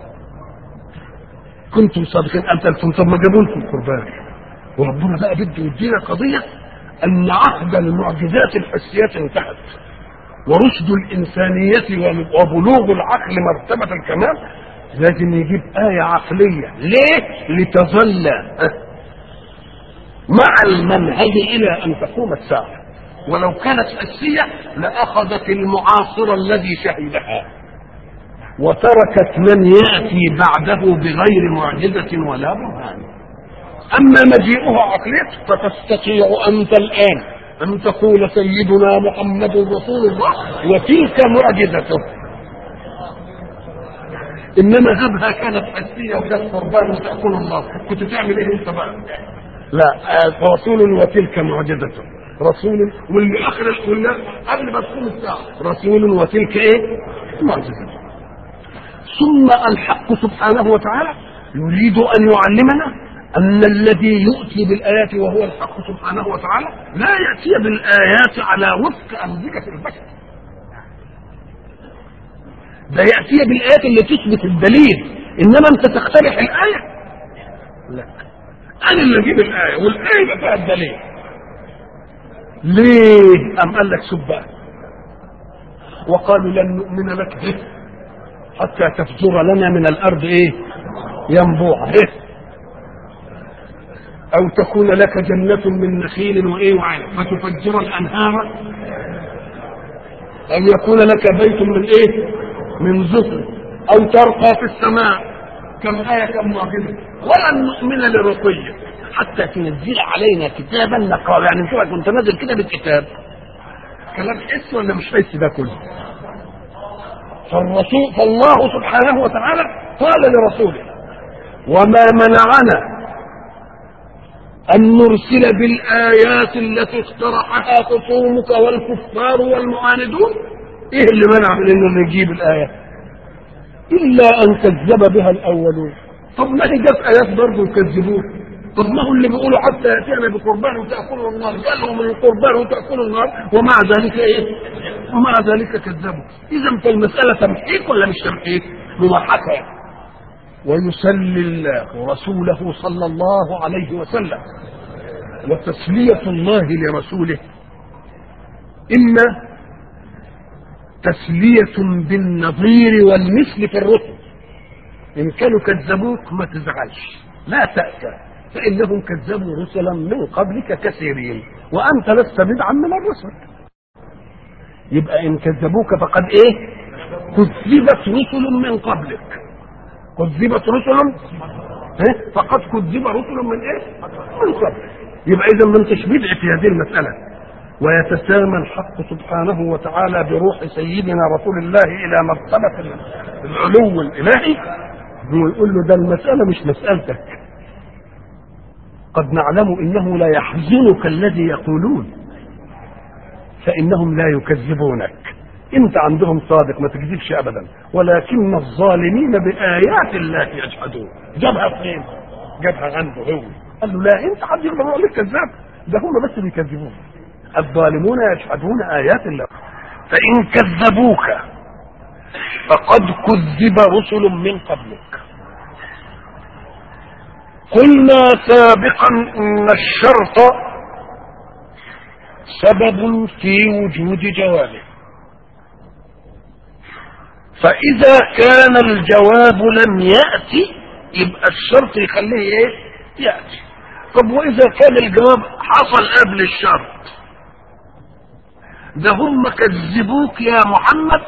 كنتم صادقين قتلتم طب ما جابوا لكم قربان وربنا بقى بده يدينا قضيه ان عهد المعجزات الحسيات انتهت ورشد الانسانيه وبلوغ العقل مرتبه الكمال لازم يجيب آية عقلية ليه؟ لتظل مع المنهج إلى أن تقوم الساعة ولو كانت حسية لأخذت المعاصر الذي شهدها وتركت من يأتي بعده بغير معجزة ولا برهان أما مجيئها عقلية فتستطيع أنت الآن أن تقول سيدنا محمد رسول الله وتلك معجزته إنما هبها كانت حسية وكانت قربان وتأكل الله كنت تعمل إيه أنت بقى؟ لا رسول وتلك معجزته رسول واللي اخر واللي قبل ما تقوم الساعه رسول وتلك ايه؟ معجزه ثم الحق سبحانه وتعالى يريد ان يعلمنا ان الذي يؤتي بالايات وهو الحق سبحانه وتعالى لا ياتي بالايات على وفق انبجه البشر ده ياتي بالايات اللي تثبت الدليل انما انت تقترح الايه لا انا اللي اجيب الايه والايه يبقى فيها الدليل ليه ام قال لك شوف بقى وقالوا لن نؤمن لك به حتى تفجر لنا من الارض ايه ينبوع إيه؟ او تكون لك جنة من نخيل وايه وعنب فتفجر الانهار او يكون لك بيت من ايه من زخر او ترقى في السماء كم آية كم معجزة ولن نؤمن لرقيك حتى تنزل علينا كتابا نقرأ يعني نشوفك كنت نازل كده بالكتاب كلام حس ولا مش حس ده كله فالرسول فالله سبحانه وتعالى قال لرسوله وما منعنا أن نرسل بالآيات التي اقترحها خصومك والكفار والمعاندون إيه اللي منع من إنه نجيب الآيات إلا أن كذب بها الأولون طب ما هي جت آيات برضه يكذبوه طب ما هو اللي بيقولوا حتى يأتينا بقربان وتأكلوا النار قالوا من القربان وتأكلوا النار ومع ذلك إيه؟ ومع ذلك كذبوا إذا فالمسألة تمحيك ولا مش تمحيك؟ مضحكة ويسلي الله رسوله صلى الله عليه وسلم وتسلية الله لرسوله إما تسلية بالنظير والمثل في الرسل إن كانوا كذبوك ما تزعلش لا تأسى فإنهم كذبوا رسلا من قبلك كثيرين وأنت لست بدعا من الرسل يبقى إن كذبوك فقد إيه كذبت رسل من قبلك كذبت رسل إيه؟ فقد كذب رسل من إيه من قبل يبقى إذا ما أنتش بدع في هذه المسألة ويتسامى الحق سبحانه وتعالى بروح سيدنا رسول الله الى مرتبه العلو الالهي ويقول له ده المساله مش مسالتك قد نعلم انه لا يحزنك الذي يقولون فانهم لا يكذبونك انت عندهم صادق ما تكذبش ابدا ولكن الظالمين بايات الله يجحدون جابها فين جابها عنده هو قال له لا انت حد يقدر يقول لك كذاب ده هم بس بيكذبون الظالمون يشهدون ايات الله فان كذبوك فقد كذب رسل من قبلك قلنا سابقا ان الشرط سبب في وجود جوابه فإذا كان الجواب لم يأتي يبقى الشرط يخليه ايه؟ يأتي طب وإذا كان الجواب حصل قبل الشرط ده هم كذبوك يا محمد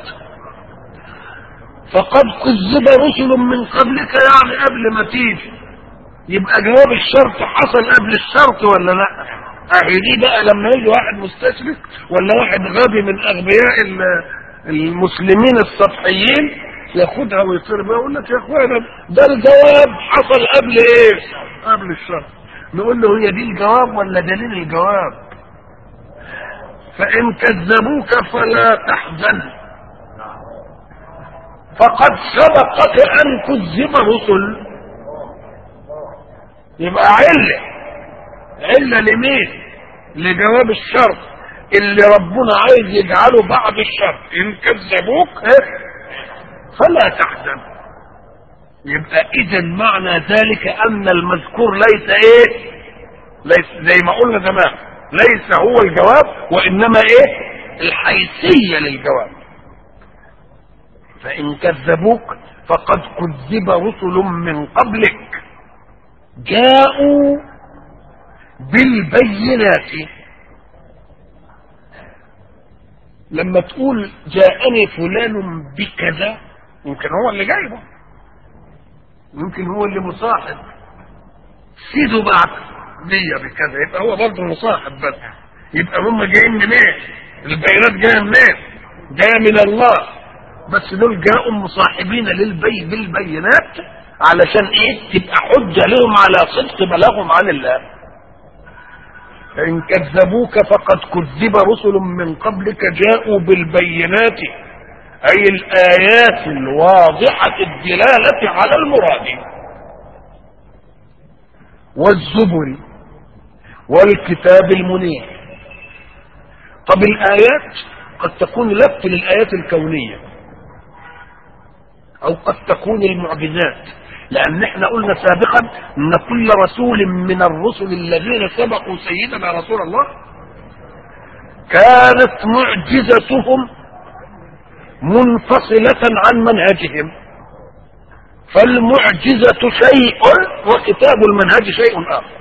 فقد كذب رسل من قبلك يعني قبل ما تيجي يبقى جواب الشرط حصل قبل الشرط ولا لا؟ اهي دي بقى لما يجي واحد مستشرق ولا واحد غبي من اغبياء المسلمين السطحيين ياخدها ويطير بها يقول لك يا اخوانا ده الجواب حصل قبل ايه؟ قبل الشرط نقول له هي دي الجواب ولا دليل الجواب؟ فإن كذبوك فلا تحزن فقد سبقك أن كذب رسل يبقى علة علة لمين؟ لجواب الشرط اللي ربنا عايز يجعله بعد الشرط إن كذبوك فلا تحزن يبقى إذا معنى ذلك أن المذكور ليس إيه؟ ليس زي ما قلنا زمان ليس هو الجواب وانما ايه الحيثيه للجواب فان كذبوك فقد كذب رسل من قبلك جاءوا بالبينات لما تقول جاءني فلان بكذا يمكن هو اللي جايبه يمكن هو اللي مصاحب سيده بعد نية بكذا يبقى هو برضه مصاحب بس يبقى هم جايين منين؟ البينات جايه منين؟ جايه من الله بس دول جاءوا مصاحبين للبي بالبينات علشان ايه؟ تبقى حجه لهم على صدق بلاغهم عن الله. فإن كذبوك فقد كذب رسل من قبلك جاءوا بالبينات أي الآيات الواضحة الدلالة على المراد. والزبر والكتاب المنير طب الآيات قد تكون لف للآيات الكونية أو قد تكون المعجزات لأن احنا قلنا سابقا أن كل رسول من الرسل الذين سبقوا سيدنا رسول الله كانت معجزتهم منفصلة عن منهجهم فالمعجزة شيء وكتاب المنهج شيء آخر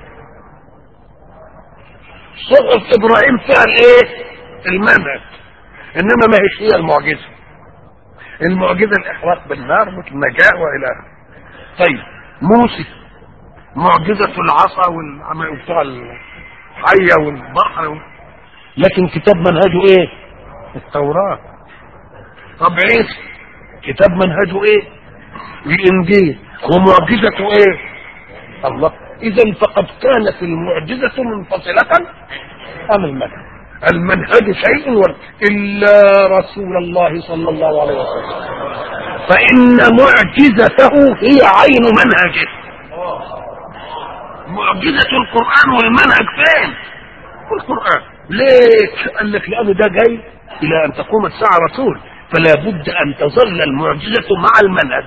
صحف إبراهيم فيها الإيه؟ المنهج إنما ما هيش هي المعجزة المعجزة الإحراق بالنار والنجاة وإلى آخره طيب موسى معجزة العصا وبتاع الحية والبحر و... لكن كتاب منهجه إيه؟ التوراة طب عيسى كتاب منهجه إيه؟ الانجيل ومعجزته ايه الله اذا فقد كانت المعجزه منفصله عن المنهج المنهج شيء ورد الا رسول الله صلى الله عليه وسلم فان معجزته هي عين منهجه معجزه القران والمنهج فين في القران ليه قال لك لانه ده جاي الى ان تقوم الساعه رسول فلا بد ان تظل المعجزه مع المنهج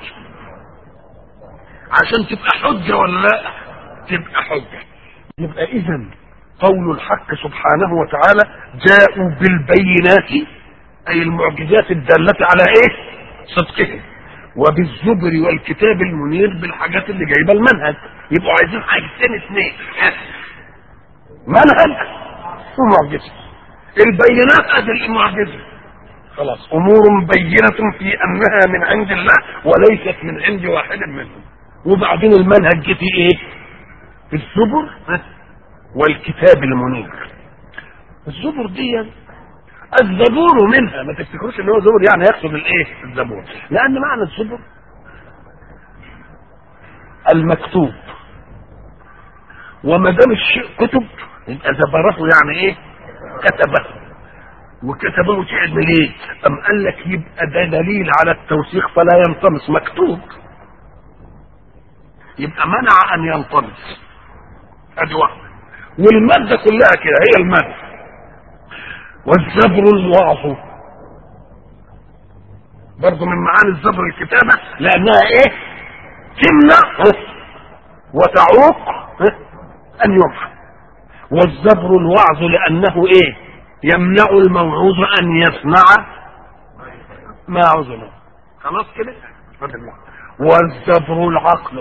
عشان تبقى حجة ولا لا تبقى حجة يبقى اذا قول الحق سبحانه وتعالى جاءوا بالبينات اي المعجزات الدالة على ايه صدقهم وبالزبر والكتاب المنير بالحاجات اللي جايبه المنهج يبقوا عايزين حاجتين اثنين منهج ومعجزه البينات ادي المعجزه خلاص امور بينه في انها من عند الله وليست من عند واحد منهم وبعدين المنهج جه في ايه في الزبر والكتاب المنير الزبر دي الزبور منها ما تفتكروش ان هو زبر يعني يقصد الايه الزبور لان معنى الزبر المكتوب وما دام الشيء كتب يبقى زبره يعني ايه كتبه وكتبه تعمل ايه ام قال لك يبقى ده دليل على التوثيق فلا ينطمس مكتوب يبقى منع ان ينطلق ادي واحده والماده كلها كده هي الماده والزبر الوعظ برضه من معاني الزبر الكتابه لانها ايه تمنع وتعوق ان يمحى والزبر الوعظ لانه ايه يمنع الموعوظ ان يصنع ما عزله خلاص كده والزبر العقل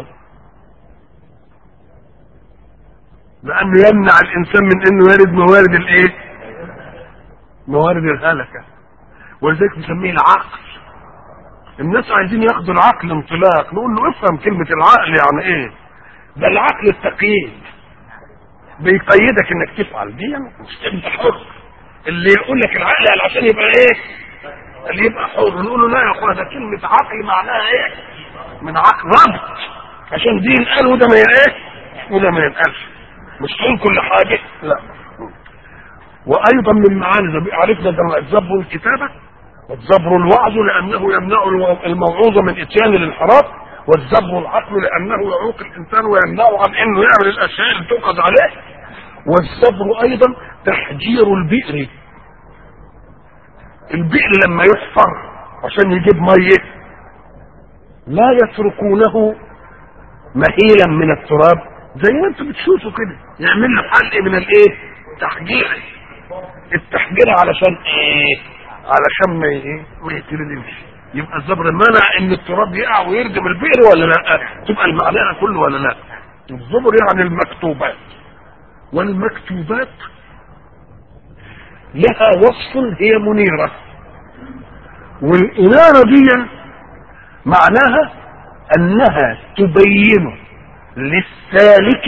لانه يمنع الانسان من انه يرد موارد الايه موارد الهلكه ولذلك نسميه العقل الناس عايزين ياخدوا العقل انطلاق نقول له افهم كلمه العقل يعني ايه ده العقل التقييد بيقيدك انك تفعل دي مش انت حر اللي يقول لك العقل يعني عشان يبقى ايه اللي يبقى حر نقول له لا يا اخويا ده كلمه عقل معناها ايه من عقل ربط عشان دي ينقال وده ما ايه وده ما ينقالش مش تقول كل حاجه لا وايضا من معاني عرفنا ده الزبر الكتابه والزبر الوعظ لانه يمنع الموعوظ من اتيان الانحراف والزبر العقل لانه يعوق الانسان ويمنعه عن انه يعمل الاشياء اللي تؤخذ عليه والزبر ايضا تحجير البئر البئر لما يحفر عشان يجيب ميه لا يتركونه مهيلا من التراب زي ما انتم بتشوفوا كده يعمل له حلق من الايه تحجير التحجير علشان ايه علشان ما ايه ما يتردمش يبقى الزبر منع ان التراب يقع ويردم البئر ولا لا تبقى المعنى كله ولا لا الزبر يعني المكتوبات والمكتوبات لها وصف هي منيرة والإنارة دي معناها أنها تبين للسالك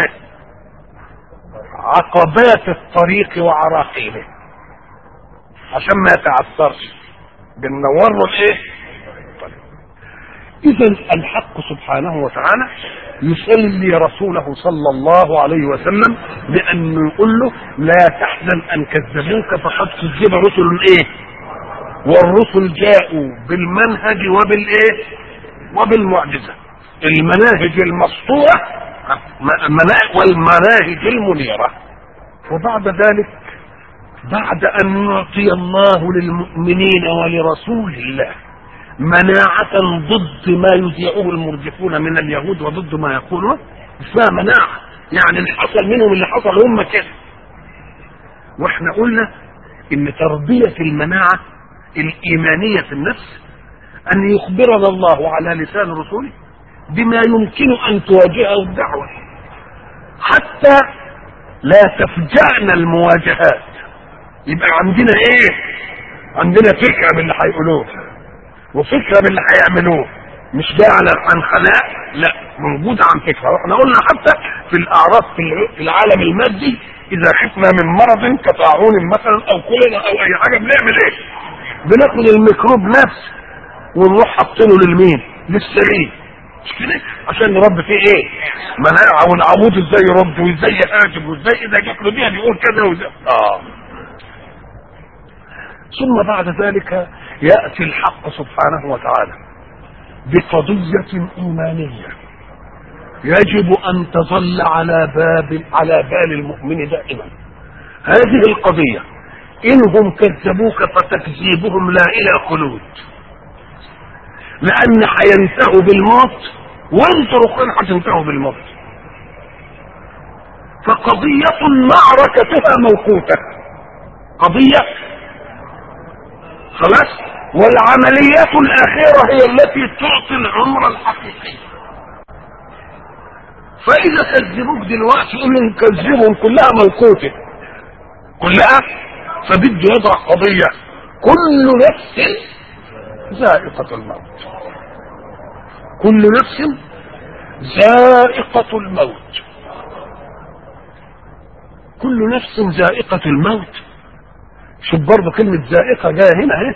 عقبات الطريق وعراقيله عشان ما يتعثرش بننور له الايه اذا الحق سبحانه وتعالى يسلي رسوله صلى الله عليه وسلم بانه يقول له لا تحزن ان كذبوك فقد كذب رسل ايه والرسل جاءوا بالمنهج وبالايه وبالمعجزه المناهج المسطوره والمناهج المنيره وبعد ذلك بعد ان يعطي الله للمؤمنين ولرسول الله مناعة ضد ما يذيعه المرجفون من اليهود وضد ما يقولون اسمها مناعة يعني اللي حصل منهم اللي حصل هم كده واحنا قلنا ان تربية المناعة الايمانية في النفس ان يخبرنا الله على لسان رسوله بما يمكن ان تواجهه الدعوة حتى لا تفجعنا المواجهات يبقى عندنا ايه عندنا فكرة باللي هيقولوه وفكرة باللي هيعملوه مش جاي على عن خلاء لا موجود عن فكرة واحنا قلنا حتى في الاعراض في العالم المادي اذا خفنا من مرض كطاعون مثلا او كلنا او اي حاجة بنعمل ايه بناخد الميكروب نفسه ونروح حاطينه للمين للسرير مش كده عشان نربي فيه ايه مناعة ونعوض ازاي يرد وازاي يهاجم وازاي اذا جات له دي يقول كذا وزي اه ثم بعد ذلك يأتي الحق سبحانه وتعالى بقضية إيمانية يجب أن تظل على باب على بال المؤمن دائما هذه القضية إنهم كذبوك فتكذيبهم لا إلى خلود لأن هينتهوا بالموت وانتوا كن هتنتهوا بالموت فقضية معركتها موقوتة قضية خلاص والعمليات الأخيرة هي التي تعطي العمر الحقيقي فإذا كذبوك دلوقتي يقول لهم كذبهم كلها موقوتة كلها فبده يضع قضية كل نفس ذائقة الموت كل نفس ذائقة الموت كل نفس ذائقة الموت شوف برضه كلمة ذائقة جاية هنا اهي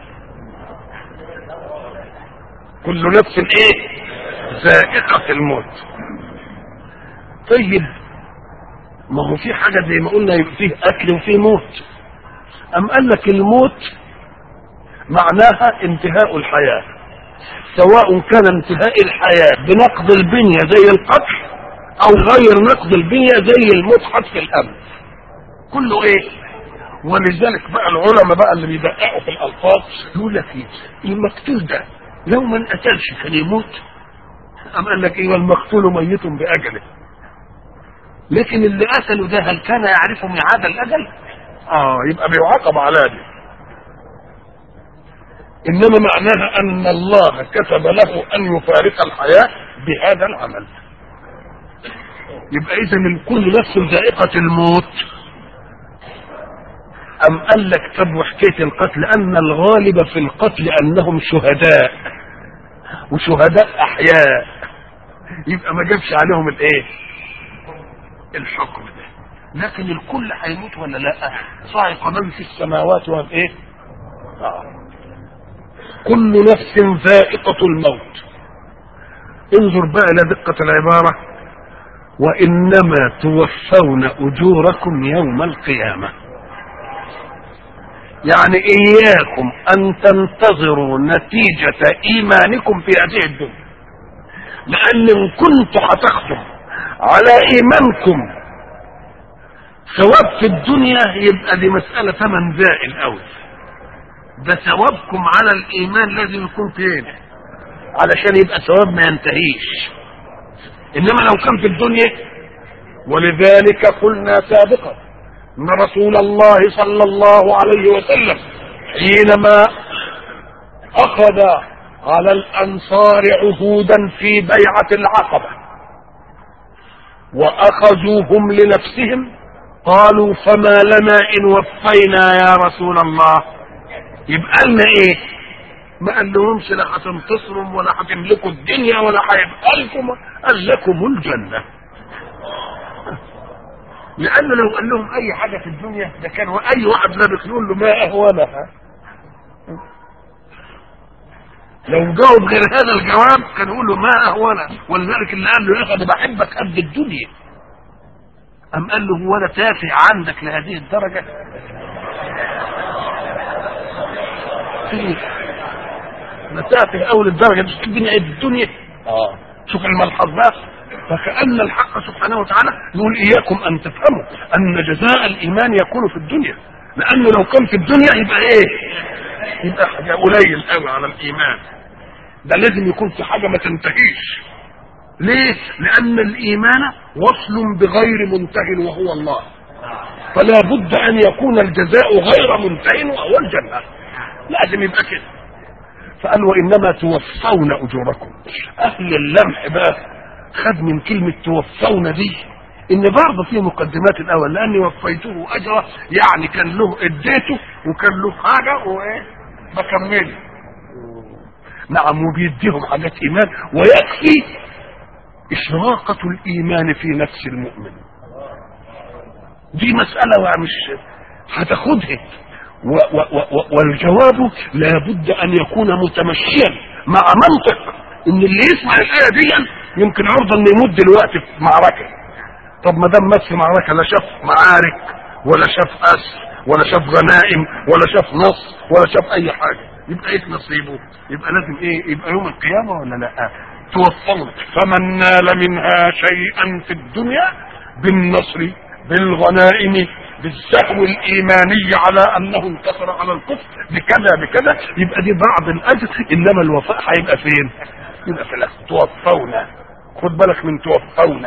كل نفس ايه ذائقة الموت طيب ما هو في حاجة زي ما قلنا يبقى فيه أكل وفيه موت أم قال لك الموت معناها انتهاء الحياة سواء كان انتهاء الحياة بنقض البنية زي القتل او غير نقض البنية زي الموت حتف الامن كله ايه ولذلك بقى العلماء بقى اللي بيدققوا في الالفاظ يقول لك ايه المقتول ده لو ما انقتلش كان يموت أم قال لك ايه والمقتول ميت باجله لكن اللي قتله ده هل كان يعرف ميعاد الاجل؟ اه يبقى بيعاقب على ده انما معناها ان الله كتب له ان يفارق الحياه بهذا العمل يبقى اذا من كل نفس ذائقه الموت ام قال لك طب وحكايه القتل ان الغالب في القتل انهم شهداء وشهداء احياء يبقى ما جابش عليهم الايه الحكم ده لكن الكل هيموت ولا لا صاعق من في السماوات والايه آه. كل نفس ذائقة الموت انظر بقى إلى دقة العبارة وإنما توفون أجوركم يوم القيامة يعني إياكم أن تنتظروا نتيجة إيمانكم في هذه الدنيا لأن إن كنتوا هتاخدوا على إيمانكم ثواب في الدنيا يبقى دي مسألة ثمن زائل أوي ده ثوابكم على الايمان لازم يكون فين علشان يبقى ثواب ما ينتهيش انما لو كان في الدنيا ولذلك قلنا سابقا ان رسول الله صلى الله عليه وسلم حينما اخذ على الانصار عهودا في بيعه العقبه واخذوهم لنفسهم قالوا فما لنا ان وفينا يا رسول الله يبقى لنا ايه ما قال لهمش لا هتنتصروا ولا هتملكوا الدنيا ولا هيبقى لكم قال لكم الجنه لانه لو قال لهم اي حاجه في الدنيا ده كان اي واحد لابس يقول له ما اهونها لو جاوب غير هذا الجواب كان يقول له ما اهونها ولذلك اللي قال له يا اخي انا بحبك قد الدنيا أم قال له هو انا تافه عندك لهذه الدرجه متافه اول الدرجه مش الدنيا قد الدنيا اه شوف الملحظ بقى فكأن الحق سبحانه وتعالى يقول إياكم أن تفهموا أن جزاء الإيمان يكون في الدنيا لأنه لو كان في الدنيا يبقى إيه؟ يبقى حاجة قليل قوي على الإيمان ده لازم يكون في حاجة ما تنتهيش ليه؟ لأن الإيمان وصل بغير منتهي وهو الله فلا بد أن يكون الجزاء غير منتهي وهو الجنة لازم يبقى كده فقال وإنما توفون أجوركم أهل اللمح بقى خد من كلمة توفون دي ان برضه في مقدمات الاول لاني وفيته اجره يعني كان له اديته وكان له حاجه وايه بكمله نعم وبيديهم حاجات ايمان ويكفي اشراقة الايمان في نفس المؤمن دي مسألة مش هتاخدها و- و- و- والجواب لابد ان يكون متمشيا مع منطق ان اللي يسمع الايه دي يمكن عرضه انه يموت دلوقتي في معركه طب ما دام مات في معركه لا شاف معارك ولا شاف اسر ولا شاف غنائم ولا شاف نصر ولا شاف اي حاجه يبقى ايه نصيبه يبقى لازم ايه يبقى يوم القيامه ولا لا توفون فمن نال منها شيئا في الدنيا بالنصر بالغنائم بالسهو الايماني على انه انتصر على الكفر بكذا بكذا يبقى دي بعض الاجر انما الوفاء هيبقى فين؟ يبقى في الاخر توفون خد بالك من توفون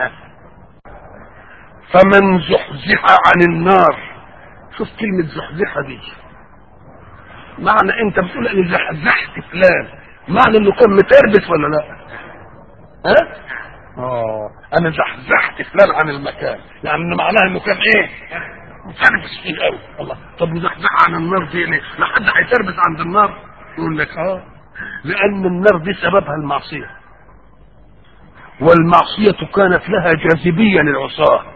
فمن زحزح عن النار شوف كلمة زحزحة دي معنى انت بتقول اني زحزحت فلان معنى انه كان متربس ولا لا ها اه انا زحزحت فلان عن المكان يعني معناها انه كان ايه متربس فيه قوي الله طب مزحزحة عن النار دي ليه لا حد هيتربس عند النار يقول لك اه لان النار دي سببها المعصية والمعصية كانت لها جاذبية للعصاة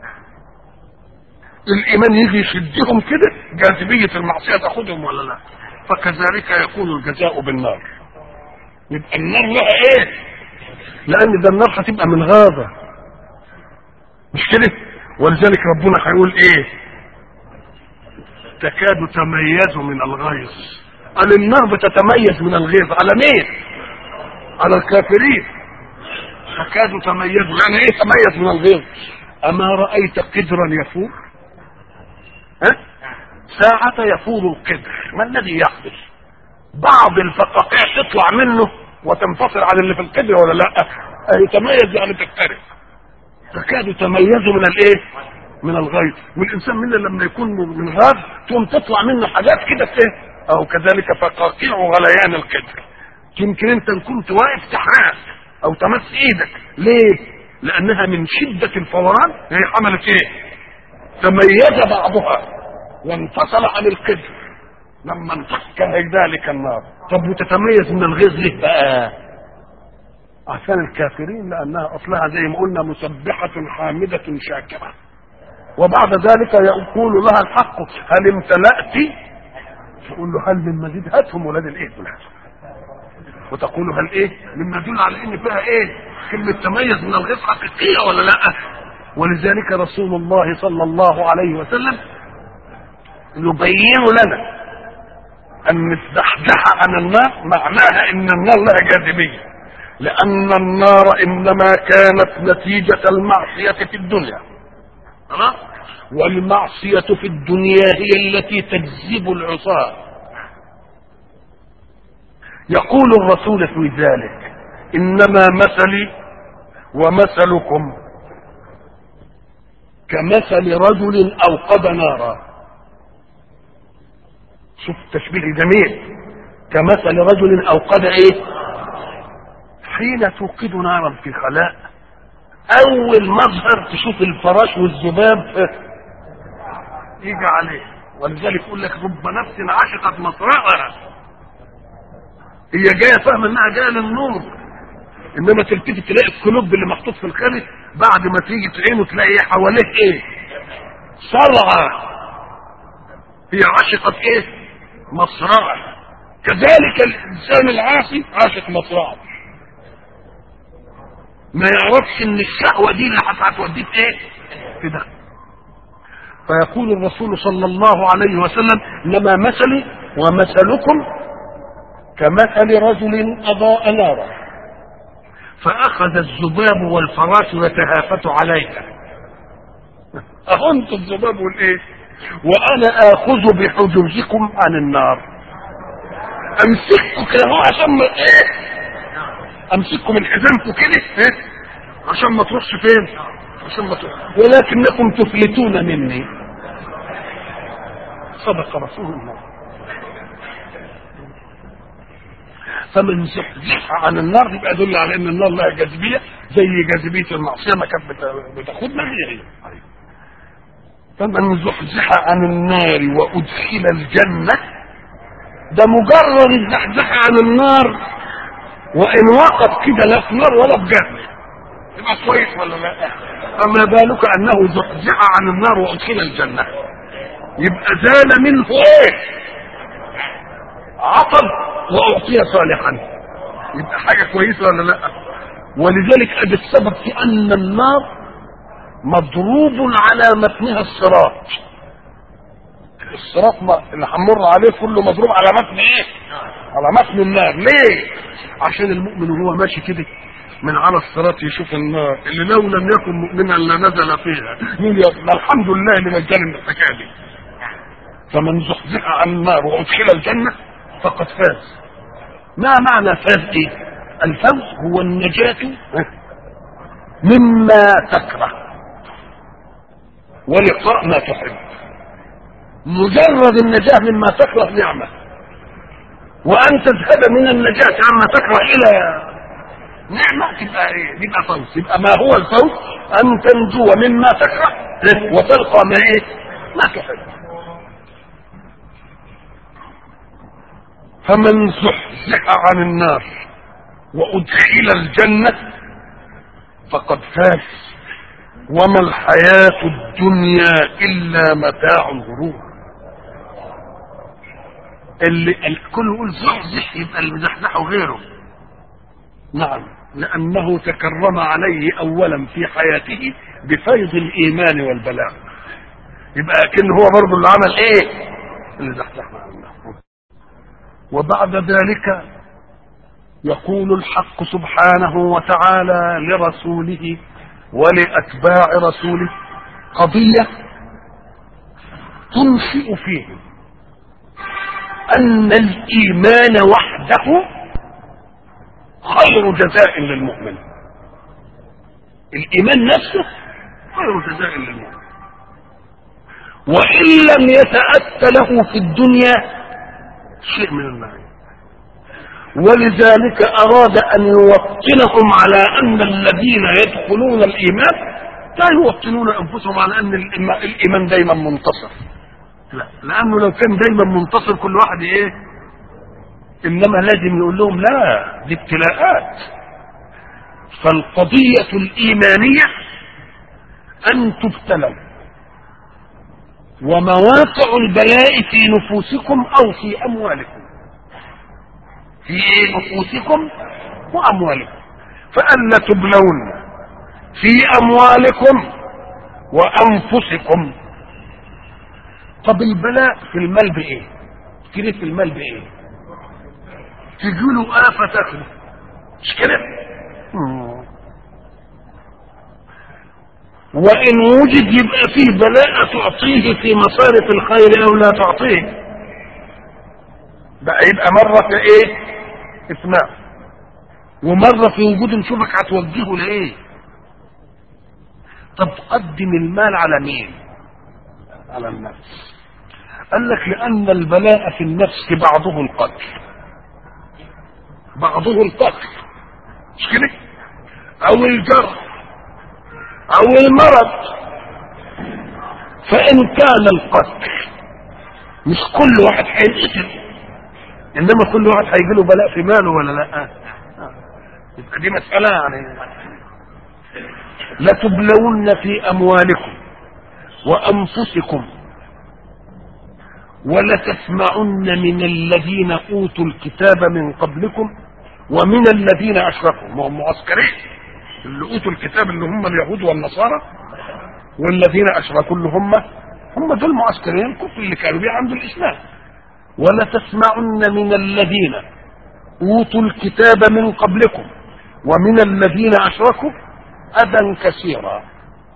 الايمان يجي يشدهم كده جاذبيه المعصيه تاخدهم ولا لا فكذلك يكون الجزاء بالنار يبقى النار لها ايه لان ده النار هتبقى من غابه مش كده ولذلك ربنا هيقول ايه تكاد تميز من الغيظ قال النار بتتميز من الغيظ على مين على الكافرين فكادوا تميزوا يعني ايه تميز من الغيظ اما رايت قدرا يفور ها ساعة يفور القدر ما الذي يحدث بعض الفقاقيع تطلع منه وتنفصل عن اللي في القدر ولا لا يتميز يعني تختلف فكادوا تميزوا من الايه من الغيظ والانسان منا لما يكون من غاز تقوم تطلع منه حاجات كده ايه او كذلك فقاقيع غليان القدر يمكن انت كنت واقف تحرق او تمس ايدك ليه لانها من شدة الفوران هي عملت ايه تميز بعضها وانفصل عن القدر لما انفك ذلك النار طب وتتميز من الغيظ ليه بقى عشان الكافرين لانها اصلها زي ما قلنا مسبحة حامدة شاكرة وبعد ذلك يقول لها الحق هل امتلأت تقول له هل من مزيد هاتهم ولاد الايه دول وتقول هل ايه مما يدل على ان فيها ايه كلمة تميز من الغيظ حقيقية ولا لا ولذلك رسول الله صلى الله عليه وسلم يبين لنا ان الزحزحة عن النار معناها ان النار لها جاذبية لان النار انما كانت نتيجة المعصية في الدنيا خلاص والمعصية في الدنيا هي التي تجذب العصاة يقول الرسول في ذلك انما مثلي ومثلكم كمثل رجل اوقد نارا شوف تشبيه جميل كمثل رجل اوقد ايه حين توقد نارا في خلاء اول مظهر تشوف الفراش والذباب يجي عليه ولذلك يقول لك رب نفس عشقت مصرعها هي جايه فاهمه انها جايه للنور انما تلتفت تلاقي الكلوب اللي محطوط في الخارج بعد ما تيجي تعينه تلاقي حواليه ايه صرعه هي عشقت ايه مصرعه كذلك الانسان العاصي عاشق مصرعه ما يعرفش ان الشهوه دي اللي هتوديه في ايه في ده فيقول الرسول صلى الله عليه وسلم انما مثلي ومثلكم كمثل رجل اضاء نارا فاخذ الذباب والفراش يتهافت عليها اهنت الذباب والايه وانا اخذ بحجوزكم عن النار امسككم كده هو عشان ما ايه امسككم من حزامكم كده ايه عشان ما تروحش فين عشان ما تروح ولكنكم تفلتون مني صدق رسول الله فمن زحزح عن النار يبقى يدل على ان النار لها جاذبيه زي جاذبيه المعصيه ما كانت بتاخدنا هي هي فمن زحزح عن النار وادخل الجنه ده مجرد الزحزح عن النار وان وقف كده لا في نار ولا في جنه يبقى كويس ولا لا فما بالك انه زحزح عن النار وادخل الجنه يبقى زال منه ايه عطب واعطي صالحا يبقى حاجه كويسه ولا لا ولذلك ادي السبب في ان النار مضروب على متنها الصراط الصراط اللي هنمر عليه كله مضروب على متن ايه على متن النار ليه عشان المؤمن وهو ماشي كده من على الصراط يشوف النار اللي لو لم يكن مؤمنا لنزل فيها يقول يا الحمد لله اللي نجاني من الحكايه دي فمن زحزح عن النار وادخل الجنه فقد فاز ما معنى فاز ايه الفوز هو النجاة مما تكره ولقاء ما تحب مجرد النجاة مما تكره نعمة وأن تذهب من النجاة عما تكره إلى نعمة تبقى إيه؟ يبقى فوز يبقى ما هو الفوز أن تنجو مما تكره وتلقى ما إيه؟ ما تحب فمن زحزح عن النار وادخل الجنه فقد فاز وما الحياه الدنيا الا متاع الغرور اللي الكل يقول زحزح يبقى اللي مزحزحه غيره نعم لانه تكرم عليه اولا في حياته بفيض الايمان والبلاغ يبقى كان هو برضه اللي عمل ايه اللي زحزحنا عنه وبعد ذلك يقول الحق سبحانه وتعالى لرسوله ولأتباع رسوله قضية تنشئ فيهم أن الإيمان وحده خير جزاء للمؤمن الإيمان نفسه خير جزاء للمؤمن وإن لم يتأتى له في الدنيا شيء من النعيم ولذلك أراد أن يوطنهم على أن الذين يدخلون الإيمان لا يوطنون أنفسهم على أن الإيمان دايما منتصر لا لأنه لو كان دايما منتصر كل واحد إيه إنما لازم يقول لهم لا دي ابتلاءات فالقضية الإيمانية أن تبتلوا ومواقع البلاء في نفوسكم أو في أموالكم في إيه نفوسكم وأموالكم فألا تبلون في أموالكم وأنفسكم طب البلاء في المال بإيه؟ كده في المال بإيه؟ تجيله آفة تاكله مش كده؟ وإن وجد يبقى فيه بلاء تعطيه في مصارف الخير أو لا تعطيه بقى يبقى مرة في إيه؟ إثناء ومرة في وجود نشوفك هتوجهه لإيه؟ طب قدم المال على مين؟ على النفس قال لك لأن البلاء في النفس بعضه القتل بعضه القتل مش كده؟ أو الجرح أو المرض فإن كان القتل مش كل واحد هينقتل إنما كل واحد هيجي له بلاء في ماله ولا لا؟ يبقى دي مسألة يعني لتبلون في أموالكم وأنفسكم ولتسمعن من الذين أوتوا الكتاب من قبلكم ومن الذين أشركوا وهم معسكرين اللي أوتوا الكتاب اللي هم اليهود والنصارى والذين أشركوا اللي هم هم دول معسكرين الكفر اللي كانوا بيعملوا الإسلام ولتسمعن من الذين أوتوا الكتاب من قبلكم ومن الذين أشركوا أذى كثيرا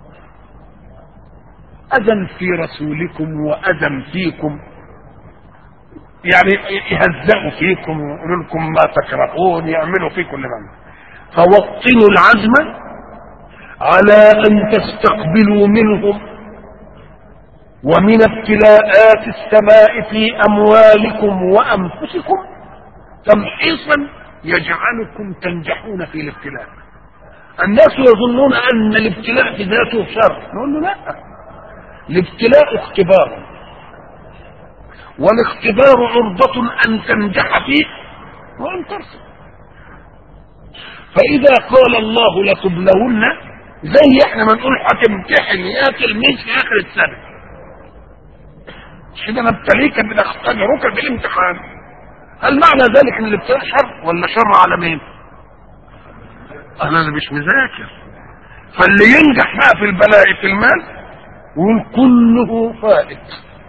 أذى في رسولكم وأذى فيكم يعني يهزأوا فيكم ويقولوا لكم ما تكرهون يعملوا فيكم لمن فوطنوا العزم على أن تستقبلوا منهم ومن ابتلاءات السماء في أموالكم وأنفسكم تمحيصا يجعلكم تنجحون في الابتلاء الناس يظنون أن الابتلاء في ذاته شر نقول له لا الابتلاء اختبار والاختبار عرضة أن تنجح فيه وأن ترسل فإذا قال الله لتبلون زي احنا ما نقول هتمتحن يا تلميذ في آخر السنة كده نبتليك بنختبرك في الامتحان هل معنى ذلك ان الابتلاء شر ولا شر على مين؟ انا اللي مش مذاكر فاللي ينجح بقى في البلاء في المال يقول كله فائت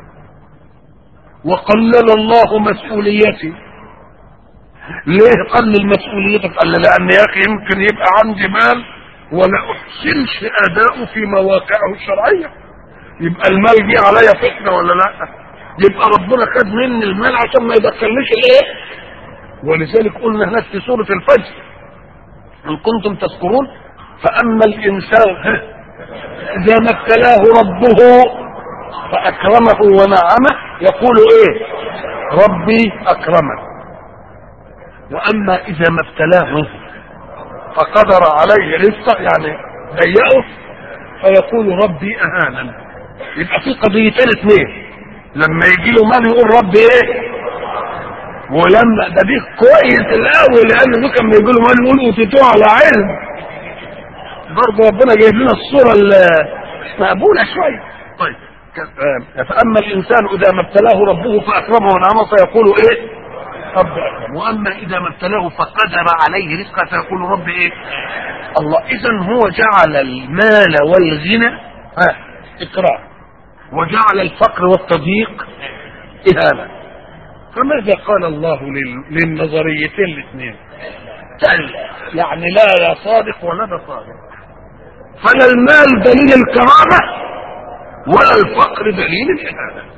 وقلل الله مسؤوليتي ليه قلل مسؤوليتك قال لان يا اخي يمكن يبقى عندي مال ولا احسنش اداؤه في مواقعه الشرعيه يبقى المال جه عليا فتنه ولا لا يبقى ربنا خد مني المال عشان ما يدخلنيش الايه ولذلك قلنا هناك في سوره الفجر ان كنتم تذكرون فاما الانسان اذا ما ابتلاه ربه فاكرمه ونعمه يقول ايه ربي اكرمن واما اذا ما ابتلاه فقدر عليه رزقه يعني ضيقه فيقول ربي اهانا يبقى في قضيتين اثنين لما يجي له مال يقول ربي ايه ولما ده دي كويس الاول لان ده كان يجي له مال يقول اوتيتوه على علم برضه ربنا جايب لنا الصوره المقبوله شويه طيب فاما الانسان اذا ما ابتلاه ربه فاكرمه ونعمه فيقول ايه رب اكرم واما اذا ما ابتلاه فقدر عليه رزقه فيقول رب ايه الله اذا هو جعل المال والغنى ها اكرام وجعل الفقر والتضييق اهانه فماذا قال الله للنظريتين الاثنين كلا يعني لا يا صادق ولا ده صادق فلا المال دليل الكرامة ولا الفقر دليل الإهانة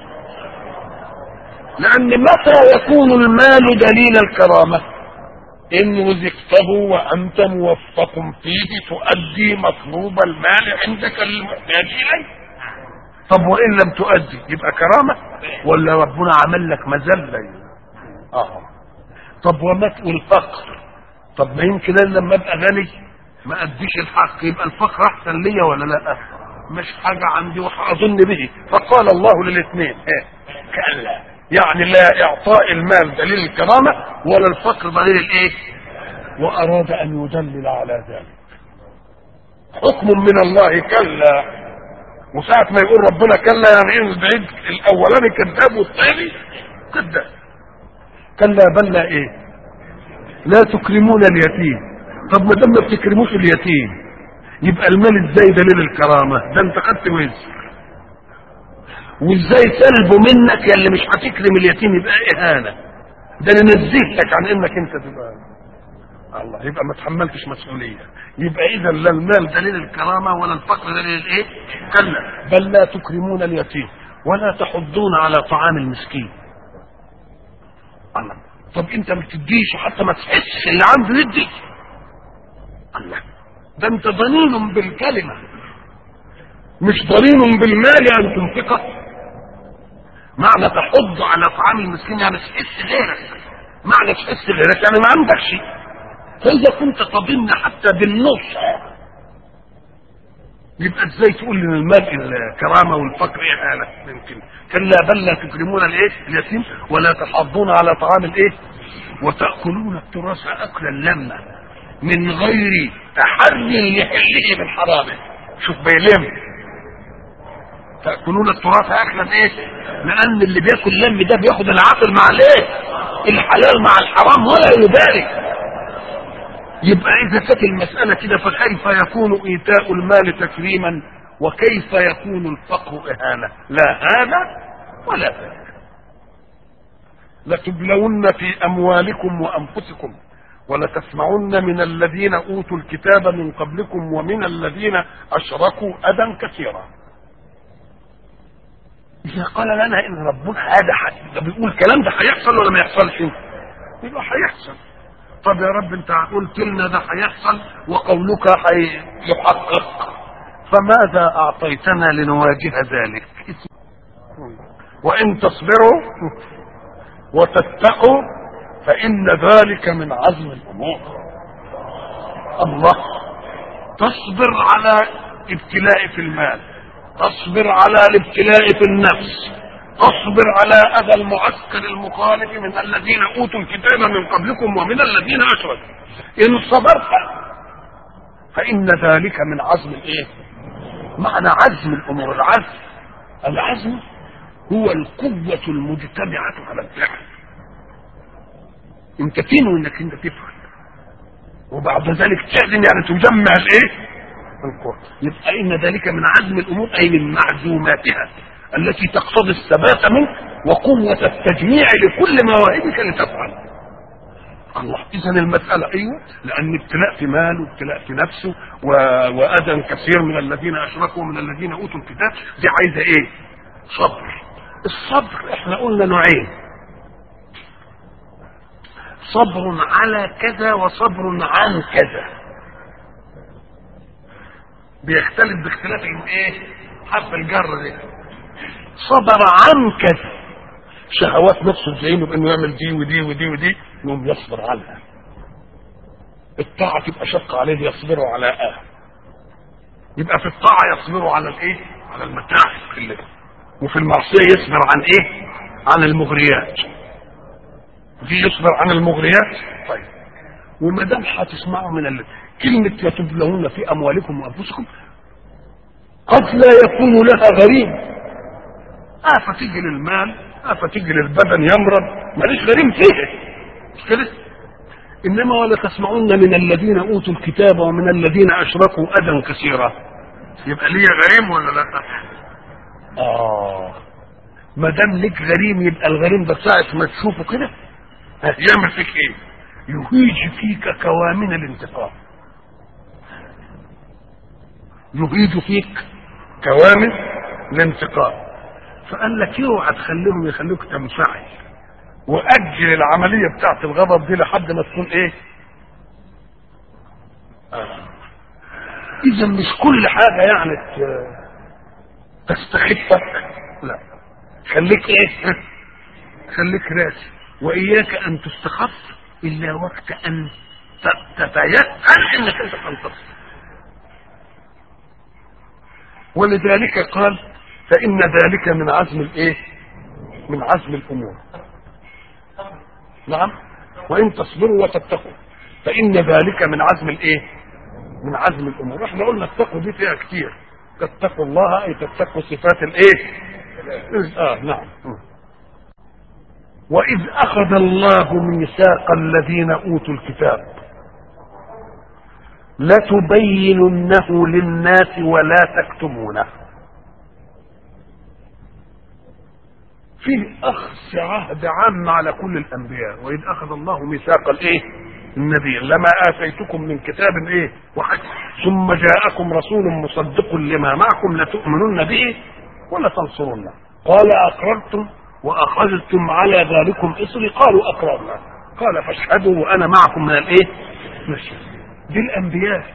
لأن متى يكون المال دليل الكرامة إن رزقته وأنت موفق فيه تؤدي مطلوب المال عندك للمحتاج إليه طب وإن لم تؤدي يبقى كرامة ولا ربنا عمل لك مذلة اه طب وما والفقر طب ما يمكن انا لما ابقى غني ما اديش الحق يبقى الفقر احسن ليا ولا لا مش حاجة عندي وهأظن به فقال الله للاثنين ايه كلا يعني لا اعطاء المال دليل الكرامة ولا الفقر دليل الايه واراد ان يدلل على ذلك حكم من الله كلا وساعة ما يقول ربنا كلا يعني ايه بعيد الاولاني كذاب والثاني كذاب كلا بل لا ايه لا تكرمون اليتيم طب ما دام ما بتكرموش اليتيم يبقى المال ازاي دليل الكرامة ده انت خدت وزر وازاي سلبه منك يا اللي مش هتكرم اليتيم يبقى اهانة ده انا نزهتك عن انك انت تبقى الله يبقى ما تحملتش مسؤولية يبقى اذا لا المال دليل الكرامة ولا الفقر دليل الايه كلا بل لا تكرمون اليتيم ولا تحضون على طعام المسكين الله طب انت ما تديش حتى ما تحسش اللي عنده يدي الله ده انت ضنين بالكلمة مش ضنين بالمال ان تنفقه معنى تحض على طعام المسكين يعني تحس غيرك معنى تحس غيرك يعني ما عندكش فاذا كنت تضن حتى بالنص يبقى ازاي تقول ان المال الكرامه والفقر اهانه يمكن كلا بل لا تكرمون الايه اليتيم ولا تحضون على طعام الايه وتاكلون التراث اكلا لما من غير تحري لحله من حرامه شوف بيلم تاكلون التراث اكلا ايه لان اللي بياكل لم ده بياخد العقل مع الايه الحلال مع الحرام ولا يبالي يبقى اذا كانت المساله كده فكيف يكون ايتاء المال تكريما وكيف يكون الفقر اهانه لا هذا ولا ذاك لتبلون في اموالكم وانفسكم ولتسمعن من الذين اوتوا الكتاب من قبلكم ومن الذين اشركوا اذى كثيرا اذا قال لنا ان ربنا هذا ده بيقول الكلام ده هيحصل ولا ما يحصلش يبقى هيحصل طب يا رب انت قلت لنا ده هيحصل وقولك هيحقق فماذا اعطيتنا لنواجه ذلك وان تصبروا وتتقوا فان ذلك من عزم الامور الله تصبر على ابتلاء في المال تصبر على الابتلاء في النفس تصبر على اذى المعسكر المخالف من الذين اوتوا الكتاب من قبلكم ومن الذين اشركوا ان صبرت فان ذلك من عزم الايه معنى عزم الامور العزم العزم هو القوة المجتمعة على الفعل انت تنوي انك انت تفعل وبعد ذلك تعلن يعني تجمع الايه القوة يبقى ان ذلك من عزم الامور اي من معزوماتها التي تقتضي الثبات منك وقوة التجميع لكل مواهبك لتفعل الله اذا المسألة ايوه لان ابتلاء في مال وابتلاء في نفسه و... واذى كثير من الذين اشركوا ومن الذين اوتوا الكتاب دي عايزة ايه صبر الصبر احنا قلنا نوعين صبر على كذا وصبر عن كذا بيختلف باختلاف ايه حرف الجر دي صبر عن كذا شهوات نفسه زينه بانه يعمل دي ودي ودي ودي يقوم يصبر عنها الطاعة تبقى شق عليه يصبروا على آه يبقى في الطاعة يصبروا على الايه على المتاعب اللي وفي المعصية يصبر عن ايه عن المغريات دي يصبر عن المغريات طيب وما دام هتسمعوا من ال... كلمة يتبلون في أموالكم وأنفسكم قد لا يكون لها غريم آفة تيجي للمال آفة تيجي للبدن يمرض ماليش غريم فيه مش كده إنما ولا تسمعون من الذين أوتوا الكتاب ومن الذين أشركوا أذى كثيرا يبقى ليه غريم ولا لا آه ما دام ليك غريم يبقى الغريم ده ساعة ما تشوفه كده يعمل فيك ايه؟ يهيج فيك كوامن الانتقام يهيج فيك كوامن الانتقام فقال لك اوعى تخليهم يخلوك تنفعل واجل العمليه بتاعت الغضب دي لحد ما تكون ايه آه. اذا مش كل حاجه يعني ت- تستخفك لا خليك ايه خليك راسي واياك ان تستخف الا وقت ان ت- تتيقن انك انت تنتصر ولذلك قال فان ذلك من عزم الايه من عزم الامور نعم وان تصبروا وتتقوا فان ذلك من عزم الايه من عزم الامور احنا قلنا اتقوا دي فيها كتير تتقوا الله اي تتقوا صفات الايه اه نعم واذ اخذ الله ميثاق الذين اوتوا الكتاب لتبيننه للناس ولا تكتمونه فيه اخذ عهد عام على كل الانبياء واذ اخذ الله ميثاق الايه النبي لما اتيتكم من كتاب ايه وحد ثم جاءكم رسول مصدق لما معكم لتؤمنن به ولا تنصرنه قال اقررتم واخذتم على ذلكم اصري قالوا اقررنا قال فاشهدوا وانا معكم من الايه ماشي دي الانبياء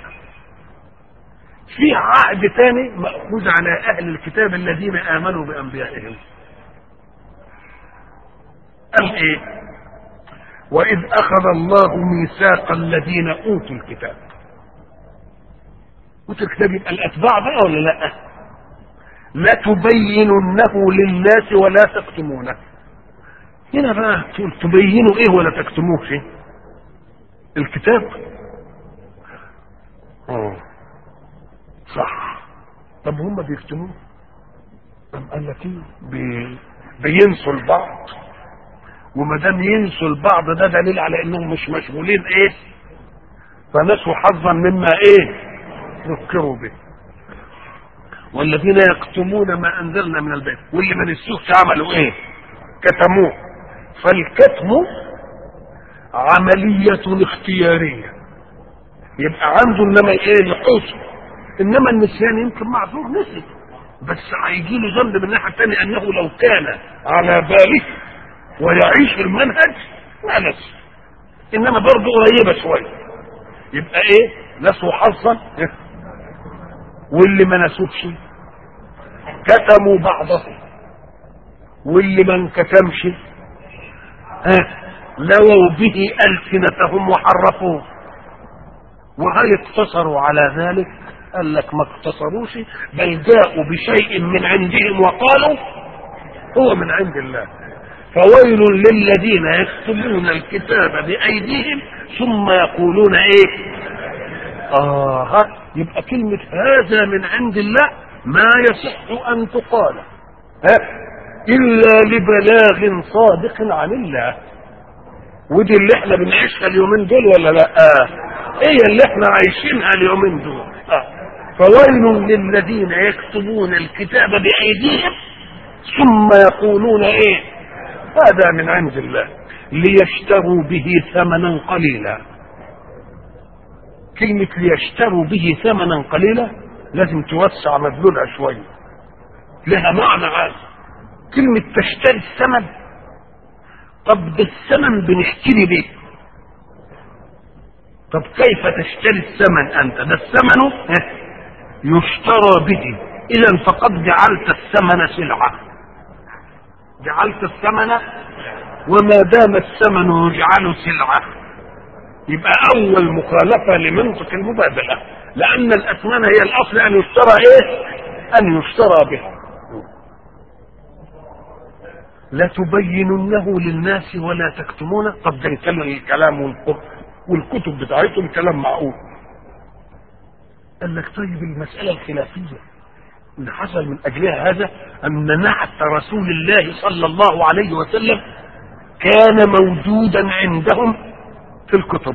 في عهد ثاني ماخوذ على اهل الكتاب الذين امنوا بانبيائهم قال ايه واذ اخذ الله ميثاق الذين اوتوا الكتاب اوتوا الكتاب يبقى الاتباع بقى ولا لا لا تبيننه للناس ولا تكتمونه هنا بقى تقول تبينوا ايه ولا تكتموه شيء الكتاب اه صح طب هم بيكتموه طب قال لك ايه بي... بينسوا البعض وما دام ينسوا البعض ده دليل على انهم مش مشغولين ايه فنسوا حظا مما ايه ذكروا به والذين يكتمون ما انزلنا من البيت واللي ما نسوش عملوا ايه كتموه فالكتم عملية اختيارية يبقى عنده انما ايه نحوس انما النسيان يمكن معذور نسي بس هيجي له ذنب من الناحيه الثانيه انه لو كان على باله ويعيش المنهج ما نسي انما برضه قريبه شويه يبقى ايه نسوا حظا واللي ما نسوش كتموا بعضهم واللي ما انكتمش ها لووا به السنتهم وحرفوه وهل اقتصروا على ذلك قال لك ما اقتصروش بل جاءوا بشيء من عندهم وقالوا هو من عند الله فويل للذين يكتبون الكتاب بأيديهم ثم يقولون ايه آه يبقى كلمة هذا من عند الله ما يصح أن تقال ها إلا لبلاغ صادق عن الله ودي اللي احنا بنعيشها اليومين دول ولا لا آه. هي اللي احنا عايشينها اليومين دول آه. فويل للذين يكتبون الكتاب بأيديهم ثم يقولون ايه هذا من عند الله ليشتروا به ثمنا قليلا كلمة ليشتروا به ثمنا قليلا لازم توسع مدلولها شوية لها معنى عام كلمة تشتري الثمن طب ده الثمن بنشتري به طب كيف تشتري الثمن انت ده الثمن يشترى به اذا فقد جعلت الثمن سلعه جعلت الثمن وما دام الثمن يجعل سلعه يبقى اول مخالفه لمنطق المبادله لان الاثمان هي الاصل ان يشترى ايه ان يشترى بها لا تبيننه للناس ولا تكتمونه طب ده نتكلم الكلام والقرآن والكتب بتاعتهم كلام معقول قال لك طيب المسألة الخلافية اللي حصل من أجلها هذا أن نعت رسول الله صلى الله عليه وسلم كان موجودا عندهم في الكتب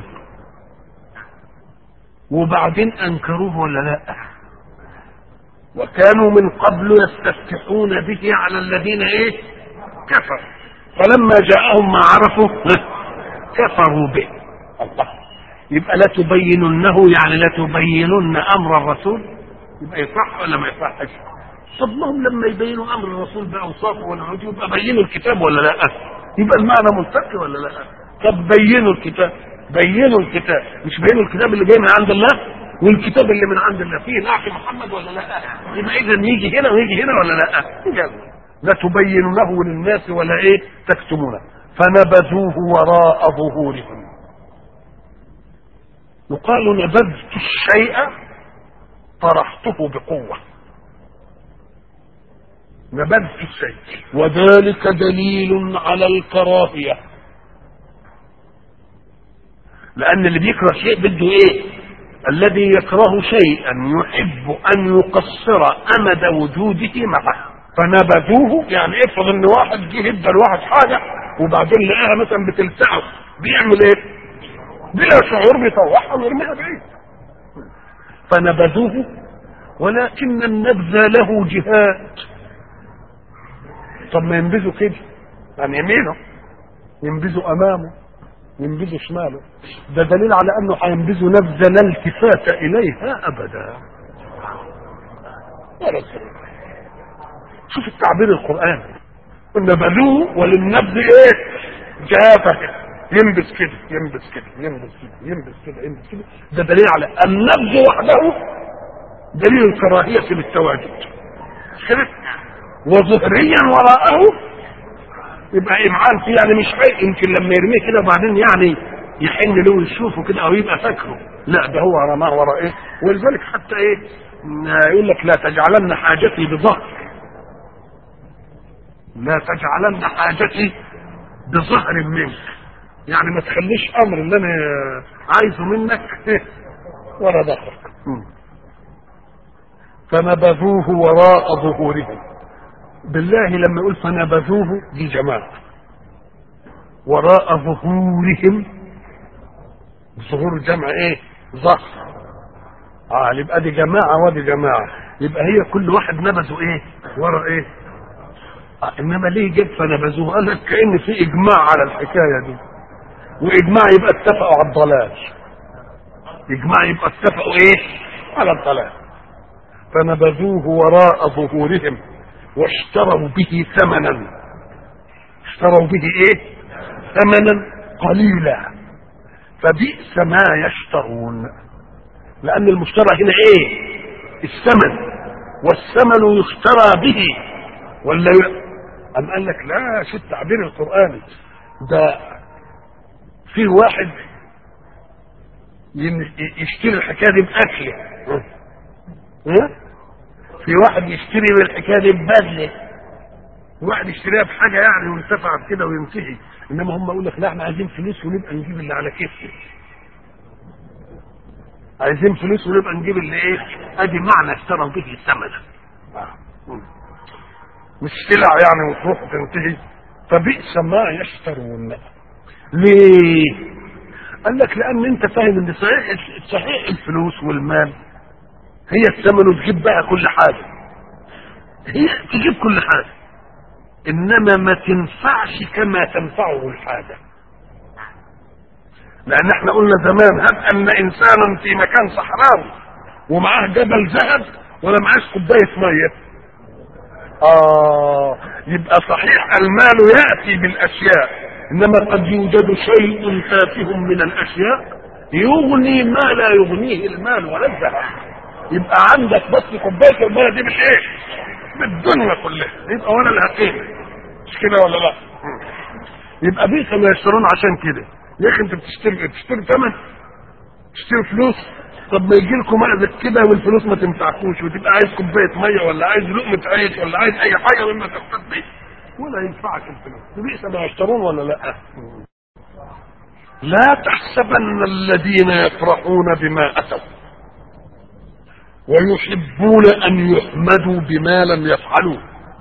وبعدين أنكروه ولا لا وكانوا من قبل يستفتحون به على الذين ايه كفروا فلما جاءهم ما عرفوا كفروا به الله يبقى لا تبيننه يعني لا تبينن امر الرسول يبقى يصح ولا ما يصحش طب ما هم لما يبينوا امر الرسول باوصافه والعود يبقى بينوا الكتاب ولا لا يبقى المعنى منطقي ولا لا طب بينوا الكتاب بينوا الكتاب مش بينوا الكتاب اللي جاي من عند الله والكتاب اللي من عند الله فيه نعت محمد ولا لا يبقى اذا يجي هنا ويجي هنا ولا لا يلا. لا تبينونه للناس ولا ايه تكتمونه فنبذوه وراء ظهورهم يقال نبذت الشيء طرحته بقوة نبذت الشيء وذلك دليل على الكراهية لأن اللي بيكره شيء بده إيه الذي يكره شيئا يحب أن يقصر أمد وجوده معه فنبذوه يعني افرض ان واحد جه ادى لواحد حاجه وبعدين لقاها مثلا بتلسعه بيعمل ايه؟ بلا شعور بيطوعها ويرميها بعيد فنبذوه ولكن النبذ له جهات طب ما ينبذوا كده عن يمينه ينبذوا امامه ينبذوا شماله ده دليل على انه هينبذوا نبذه لا التفات اليها ابدا ولا سبب. شوف التعبير القرآني نبذوه وللنبذ ايه جافة ينبذ كده ينبذ كده ينبذ كده ينبذ كده ينبذ كده ده دليل على النبذ وحده دليل الكراهية للتواجد مش كده وظهريا وراءه يبقى إمعان فيه يعني مش عيب يمكن لما يرميه كده وبعدين يعني يحن له ويشوفه كده او يبقى فاكره لا ده هو رماه وراء ايه ولذلك حتى ايه يقول لك لا تجعلن حاجتي بظهر لا تجعلن حاجتي بظهر منك يعني ما تخليش امر اللي انا عايزه منك ولا ظهرك فنبذوه وراء ظهورهم بالله لما يقول فنبذوه دي جماعة وراء ظهورهم ظهور الجمع ايه ظهر اه يبقى دي جماعة ودي جماعة يبقى هي كل واحد نبذه ايه ورا ايه آه انما ليه جاب فنبذوه قال لك كان في اجماع على الحكايه دي واجماع يبقى اتفقوا على الضلال اجماع يبقى اتفقوا ايه على الضلال فنبذوه وراء ظهورهم واشتروا به ثمنا اشتروا به ايه ثمنا قليلا فبئس ما يشترون لان المشترى هنا ايه الثمن والثمن يشترى به ولا ي... أم قال لك لا شو التعبير القرآني ده في واحد يشتري الحكاية دي بأكله ها؟ في واحد يشتري بالحكاية دي ببدلة واحد يشتريها بحاجة يعني وينتفع بكده وينتهي انما هم يقول لك لا احنا عايزين فلوس ونبقى نجيب اللي على كيفنا عايزين فلوس ونبقى نجيب اللي ايه ادي معنى اشتروا به ثمنا مش سلع يعني وتروح وتنتهي فبئس ما يشترون ليه قال لك لان انت فاهم ان صحيح صحيح الفلوس والمال هي الثمن وتجيب بقى كل حاجه هي تجيب كل حاجه انما ما تنفعش كما تنفعه الحاجه لان احنا قلنا زمان هب ان انسانا في مكان صحراوي ومعاه جبل ذهب ولا معاه كوبايه ميه آه يبقى صحيح المال يأتي بالأشياء إنما قد يوجد شيء تافه من الأشياء يغني ما لا يغنيه المال ولا الذهب يبقى عندك بس كوباية المية دي بالإيه؟ بالدنيا كلها يبقى ولا لها قيمة مش كده ولا لا؟ يبقى بئس ما يشترون عشان كده يا أخي أنت بتشتري بتشتري ثمن تشتري فلوس طب ما يجي لكم مأذك كده والفلوس ما تنفعكوش وتبقى عايز كوبايه ميه ولا عايز لقمه عيش ولا عايز اي حاجه مما تقتد به ولا ينفعك الفلوس بئس ما يشترون ولا لا لا تحسبن الذين يفرحون بما اتوا ويحبون ان يحمدوا بما لم يفعلوا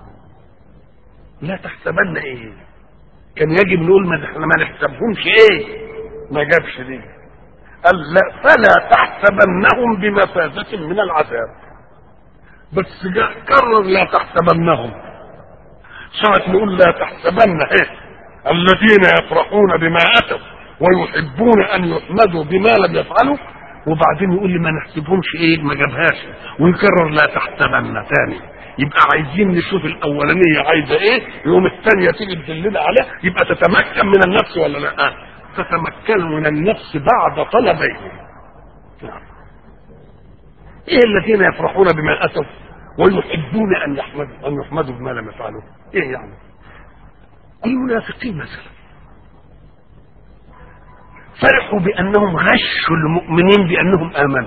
لا تحسبن ايه كان يجب نقول ما احنا ما نحسبهمش ايه ما جابش دي قال لا فلا تحسبنهم بمفازة من العذاب بس جاء كرر لا تحسبنهم ساعة نقول لا تحسبن ايه الذين يفرحون بما اتوا ويحبون ان يحمدوا بما لم يفعلوا وبعدين يقول لي ما نحسبهمش ايه ما جابهاش ويكرر لا تحسبن تاني يبقى عايزين نشوف الاولانيه عايزه ايه يوم الثانيه تيجي تدلنا عليها يبقى تتمكن من النفس ولا لا تتمكن من النفس بعد طلبيه نعم. ايه الذين يفرحون بما اتوا ويحبون ان يحمدوا ان يحمدوا بما لم يفعلوا ايه يعني المنافقين مثلا فرحوا بانهم غشوا المؤمنين بانهم امنوا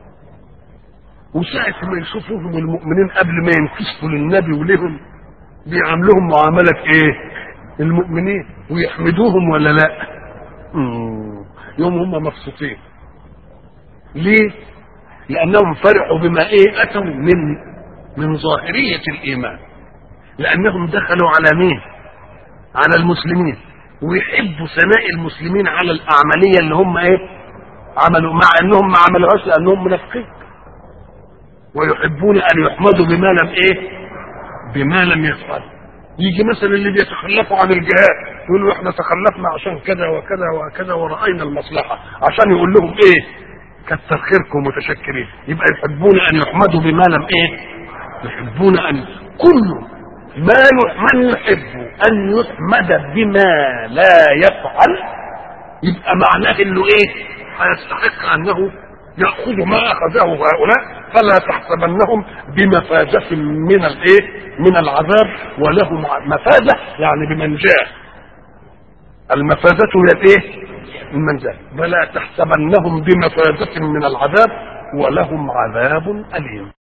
وساعة ما يشوفوهم المؤمنين قبل ما ينكسفوا للنبي ولهم بيعاملوهم معاملة ايه المؤمنين ويحمدوهم ولا لا مم. يوم هم مبسوطين ليه لانهم فرحوا بما ايه اتوا من من ظاهرية الايمان لانهم دخلوا على مين على المسلمين ويحبوا ثناء المسلمين على الأعمالية اللي هم ايه عملوا مع انهم ما عملوهاش لانهم منافقين ويحبون ان يحمدوا بما لم ايه بما لم يفعلوا يجي مثلا اللي بيتخلفوا عن الجهاد يقولوا احنا تخلفنا عشان كذا وكذا وكذا ورأينا المصلحة عشان يقول لهم ايه كتر خيركم متشكرين يبقى يحبون ان يحمدوا بما لم ايه يحبون ان كل ما من يحب ان يحمد بما لا يفعل يبقى معناه انه ايه هيستحق انه ياخذ ما اخذه هؤلاء فلا تحسبنهم بمفازة من الايه من العذاب ولهم مفازة يعني بمنجاه المفازة هي الايه المنجاه فلا تحسبنهم بمفازة من العذاب ولهم عذاب أليم